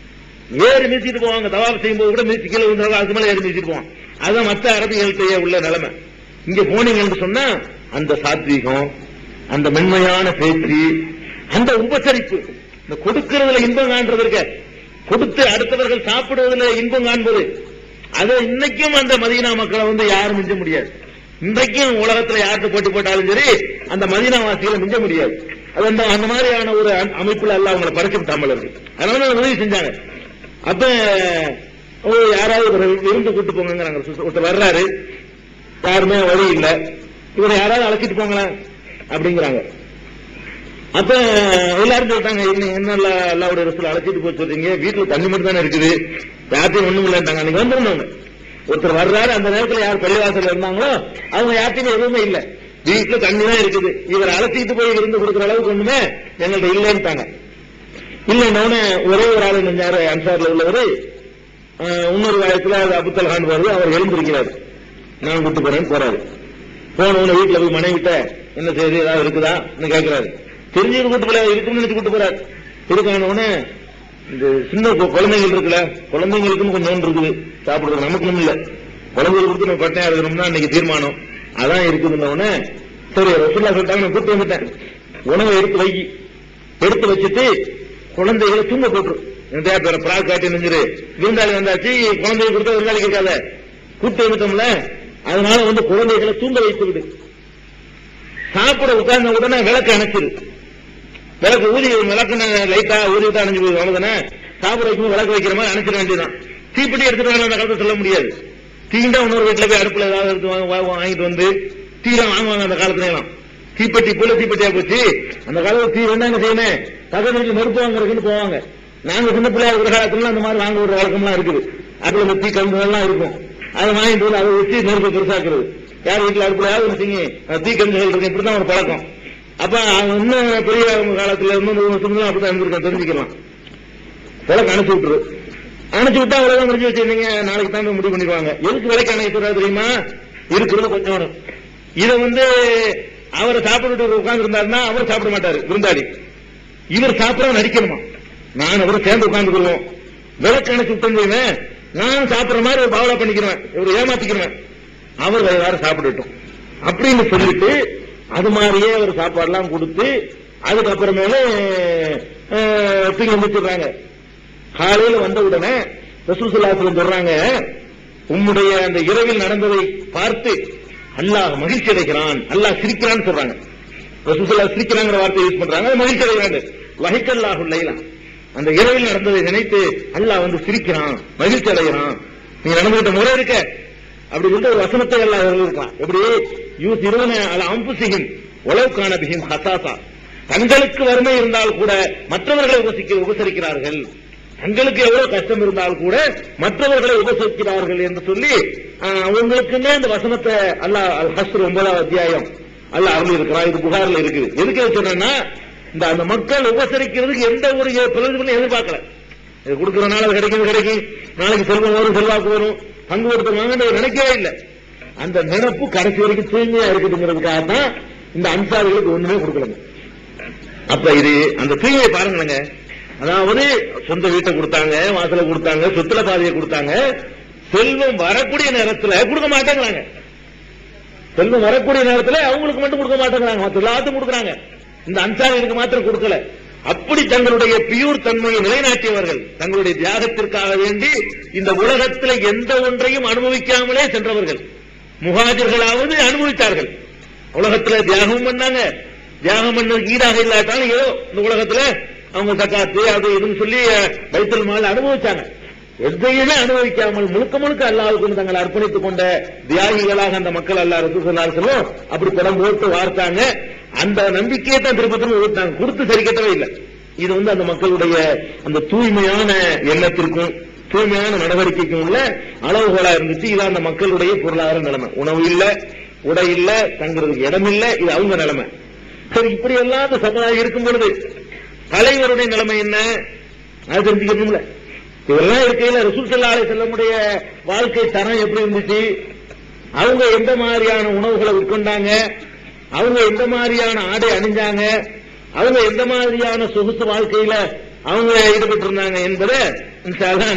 ஏறி மீச்சிட்டு போவாங்க தவாப் செய்யும்போது கூட மீச்சு கீழே விழுந்தாலும் அதுக்கு மேல ஏறி மீச்சிட்டு போவான் அதான் மத்த அரபிகள்கிட்ட உள்ள நிலைமை இங்க போனீங்கன்னு சொன்னா அந்த சாத்வீகம் அந்த மென்மையான பேச்சு அந்த உபசரிப்பு இந்த கொடுக்கிறதுல இன்பம் காண்றது இருக்க கொடுத்து அடுத்தவர்கள் சாப்பிடுவதில் இன்பம் காண்பது அதை இன்னைக்கும் அந்த மதீனா மக்களை வந்து யாரும் மிஞ்ச முடியாது இன்றைக்கும் உலகத்துல யார்கிட்ட போட்டி போட்டாலும் சரி அந்த மதீனா வாசிகளை மிஞ்ச முடியாது அது அந்த அந்த மாதிரியான ஒரு அ- அமைப்புல எல்லாம் அவங்களை படைச்சு தமிழர்கள் அதனால தான் உதவி செஞ்சாங்க அப்ப ஓ, யாராவது ஒரு விருந்து கூட்டு போங்கிறாங்க ஒருத்தர் வர்றாரு யாருமே வழி இல்ல இவரை யாராவது அழைச்சிட்டு போங்களேன் அப்படிங்கிறாங்க அப்ப எல்லாரும் சொல்லிட்டாங்க என்ன என்ன அல்லா- அல்லாவுடைய ரசூல் அழைச்சிட்டு போய் சொல்றீங்க வீட்டுல தண்ணி மட்டும் தானே இருக்குது யார்ட்டையும் ஒண்ணும் இல்லைன்றாங்க அன்னைக்கு வந்துருந்தவங்க ஒருத்தர் வர்றாரு அந்த நேரத்துல யார் பள்ளிவாசல்ல இருந்தாங்களோ அவங்க யார்ட்டையுமே எதுவுமே இல்ல வீட்டுல தண்ணி தான் இருக்குது இவர் அழைச்சிட்டு போய் விருந்து கொடுக்குற அளவுக்கு ஒண்ணுமே எங்கள்ட்ட இல்லைன்ட்டாங்க இல்லைன்னு ஒரே ஒரு ஆள் நெஞ்சாரு அன்சார்ல உள்ளவரு அஹ், இன்னொரு வயசுல அது அபுத்தல் கான் வருது அவர் எழுந்திருக்கிறார் நான் கூட்டு போறேன்னு போறாரு போன உடனே வீட்டுல போய் மனைவிட்ட என்ன செய்தி ஏதாவது இருக்குதா கேட்கிறாரு தெரிஞ்சு கூட்டு போல இருக்குன்னு நினைச்சு கூட்டு போறாரு இருக்கான உடனே இந்த சின்ன கு- குழந்தைகள் இருக்குல்ல குழந்தைங்களுக்குன்னு கொஞ்சம் இருக்குது சாப்பிடுறது நமக்கு ஒண்ணும் இல்ல குழந்தைகளுக்கு கொடுத்து நம்ம பட்டையா இருக்கணும்னா இன்னைக்கு தீர்மானம் அதான் இருக்குதுன்ன உடனே சரி ரசூல்லா சொல்லிட்டாங்க நான் கூட்டு வந்துட்டேன் உணவை எடுத்து வை எடுத்து வச்சுட்டு குழந்தைகளை தூங்க போட்டுரு என்னடா பேர பிராக் காட்டி நெஞ்சிரு விருந்தாளி வந்தாச்சு குழந்தைய கொடுத்தா விருந்தாளி கேட்காத கூட்டு வந்துட்டோம்ல அதனால வந்து குழந்தைகளை தூங்க வைத்து விடு சாப்பிட உட்கார்ந்த உடனே விளக்கு அணைச்சிரு விளக்கு ஊதி விளக்கு லைட்டா ஊதி விட்டு அணைஞ்சு போகுது அவ்வளவுதானே சாப்பிட வைக்கும் விளக்கு வைக்கிற மாதிரி அணைச்சிட வேண்டியதுதான் தீப்பெட்டி எடுத்துட்டு வரணும் அந்த காலத்துல சொல்ல முடியாது தீண்டா இன்னொரு வீட்டுல போய் அடுப்புல ஏதாவது எடுத்து வாங்க- வா- வாங்கிட்டு வந்து தீலாம் வாங்குவாங்க அந்த காலத்துல எல்லாம் தீப்பெட்டி புல தீப்பெட்டியா போச்சு அந்த காலத்துல தீ வேண்டாம் என்ன செய்யணும் தகவல் வீட்டுல நெருப்பு வாங்குறதுக்குன்னு போவாங்க நாங்க சின்ன பிள்ளையா இருக்கிற காலத்துல அந்த மாதிரி வாங்க ஒரு வழக்கம்லாம் இருக்குது அதுல இந்த தீ கம்பு எல்லாம் இருக்கும் அதை வாங்கிட்டு வந்து அதை வச்சு நெருப்பு பெருசாக்குறது யார் வீட்டுல அடுப்புல யாரும் வச்சுங்க தீ கம்புகள் இருக்கு இப்படிதான் ஒரு பழக்கம் அப்ப அவங்க இன்னும் பெரிய காலத்துல இருந்து நூறு வருஷம் அப்படிதான் இருந்திருக்கேன் தெரிஞ்சுக்கலாம் விளக்கு அணைச்சு விட்டுரு அணைச்சு விட்டா அவ்வளவுதான் முடிஞ்சு வச்சிருந்தீங்க நாளைக்கு தான் போய் முடிவு பண்ணிடுவாங்க எதுக்கு விளக்கு அணைக்கிறாரு தெரியுமா இருக்கிறது கொஞ்சம் இதை வந்து அவரை சாப்பிட்டு உட்கார்ந்து இருந்தாருன்னா அவர் சாப்பிட மாட்டாரு விருந்தாளி இவர் சாப்பிட நடிக்கணுமா நான் அவரும் சேர்ந்து உட்கார்ந்துக்குருவோம் விளக்கு அணைச்சு விட்டேன்னு நான் சாப்பிடுற மாதிரி ஒரு பாவலா பண்ணிக்கிறேன் இவர் ஏமாத்திக்கிறேன் அவர் வேற சாப்பிடட்டும் அப்படின்னு சொல்லிட்டு அது மாதிரியே அவர் சாப்பாடுலாம் கொடுத்து அதுக்கப்புறமேல அஹ், தூங்கி முடிச்சிடுறாங்க காலையில வந்த உடனே ரசூசுல்லாசலம் சொல்றாங்க உம்முடைய அந்த இரவில் நடந்ததை பார்த்து அல்லாஹ் மகிழ்ச்சி அடைகிறான் அல்லாஹ் சிரிக்கிறான்னு சொல்றாங்க ரசூசுல்லா சிரிக்கிறாங்கிற வார்த்தை யூஸ் பண்றாங்க அது மகிழ்ச்சி அடைகிறாங்க வகைக்கல்லாஹு லைலா அந்த இரவில் நடந்ததை நினைத்து அல்லாஹ் வந்து சிரிக்கிறான் மகிழ்ச்சி அடைகிறான் நீ நடந்துகிட்ட முறை இருக்க அப்படி சொல்லிட்டு ஒரு வசனத்தை எல்லாம் இருக்கலாம் எப்படி யூஸ் இருவன அல்ல அம்புசிகின் உளவுக்கான பிகின் ஹசாசா தங்களுக்கு வறுமை இருந்தால் கூட மற்றவர்களை உபசிக்க உபசரிக்கிறார்கள் தங்களுக்கு எவ்வளவு கஷ்டம் இருந்தால் கூட மற்றவர்களை உபசரிக்கிறார்கள் என்று சொல்லி ஆஹ், அவங்களுக்குமே அந்த வசனத்தை அல்லாஹ் அல் ஹஸ்ர் ஒன்பதாவது அத்தியாயம் அல்லாஹ் அருள் இருக்கிறான் இது புகார்ல இருக்குது எதுக்கு இதை சொன்னேன்னா இந்த அந்த மக்கள் உபசரிக்கிறதுக்கு எந்த ஒரு பிரயோஜனம் எதிர்பார்க்கல இது கொடுக்கறனால அது கிடைக்கும் கிடைக்கும் நாளைக்கு செல்வம் வரும் செல்வாக்கு வரும் பங்கு கொடுத்துருவாங்கன்னு அவர் நினைக்கவே இல்லை அந்த நினைப்பு கடைசி வரைக்கும் தூய்மையா இருக்குதுங்கிறதுக்காக தான் இந்த அன்சாரிகளுக்கு ஒண்ணுமே கொடுக்கலங்க அப்ப இது அந்த தூய்மையை பாருங்களேங்க அதாவது சொந்த வீட்டை கொடுத்தாங்க வாசலை கொடுத்தாங்க சொத்துல பாதையை கொடுத்தாங்க செல்வம் வரக்கூடிய நேரத்துல கொடுக்க மாட்டேங்கிறாங்க செல்வம் வரக்கூடிய நேரத்துல அவங்களுக்கு மட்டும் கொடுக்க மாட்டேங்கிறாங்க மற்ற எல்லாத்துக்கும் கொடுக்குறாங்க இந்த அன்சாரிகளுக்கு மாத்திரம் கொடுக்கல அப்படி தங்களுடைய பியூர் தன்மையை நிலைநாட்டியவர்கள் தங்களுடைய தியாகத்திற்காக வேண்டி இந்த உலகத்தில் எந்த ஒன்றையும் அனுபவிக்காமலே சென்றவர்கள் முகாஜர்களாவது அனுபவித்தார்கள் உலகத்துல தியாகம் பண்ணாங்க தியாகம் பண்ணதுக்கு ஈடாக இல்லாட்டாலும் ஏதோ இந்த உலகத்துல அவங்க சக்காத்து அது இதுன்னு சொல்லி வைத்தல் மால் அனுபவிச்சாங்க எதையுமே அனுபவிக்காமல் முழுக்க முழுக்க அல்லாவுக்கு தங்களை அர்ப்பணித்துக் கொண்ட தியாகிகளாக அந்த மக்கள் அல்லா ரசூசல்லாசலும் அப்படி படம் போட்டு வார்த்தாங்க அந்த நம்பிக்கையை தான் திரும்ப திரும்ப ஊட்டாங்க கொடுத்து சரி கட்டவே இல்லை இது வந்து அந்த மக்களுடைய அந்த தூய்மையான எண்ணத்திற்கும் தூய்மையான நடவடிக்கைக்கும் உள்ள அளவுகோலா இருந்துச்சு இது அந்த மக்களுடைய பொருளாதார நிலைமை உணவு இல்ல உடை இல்ல தங்குறதுக்கு இடம் இல்ல இது அவங்க நிலைமை சரி இப்படி எல்லாம் அந்த சமுதாயம் இருக்கும் பொழுது தலைவருடைய நிலைமை என்ன அது தெரிஞ்சுக்கணும்ல இதெல்லாம் இருக்கையில ரசூல் ஸல்லல்லாஹு அலைஹி செல்லமுடைய வாழ்க்கை தரம் எப்படி இருந்துச்சு அவங்க எந்த மாதிரியான உணவுகளை உட்கொண்டாங்க அவங்க எந்த மாதிரியான ஆடை அணிஞ்சாங்க அவங்க எந்த மாதிரியான சொகுசு வாழ்க்கையில அவங்க ஈடுபட்டு இருந்தாங்க என்பதை இன்ஷா அல்லாஹ்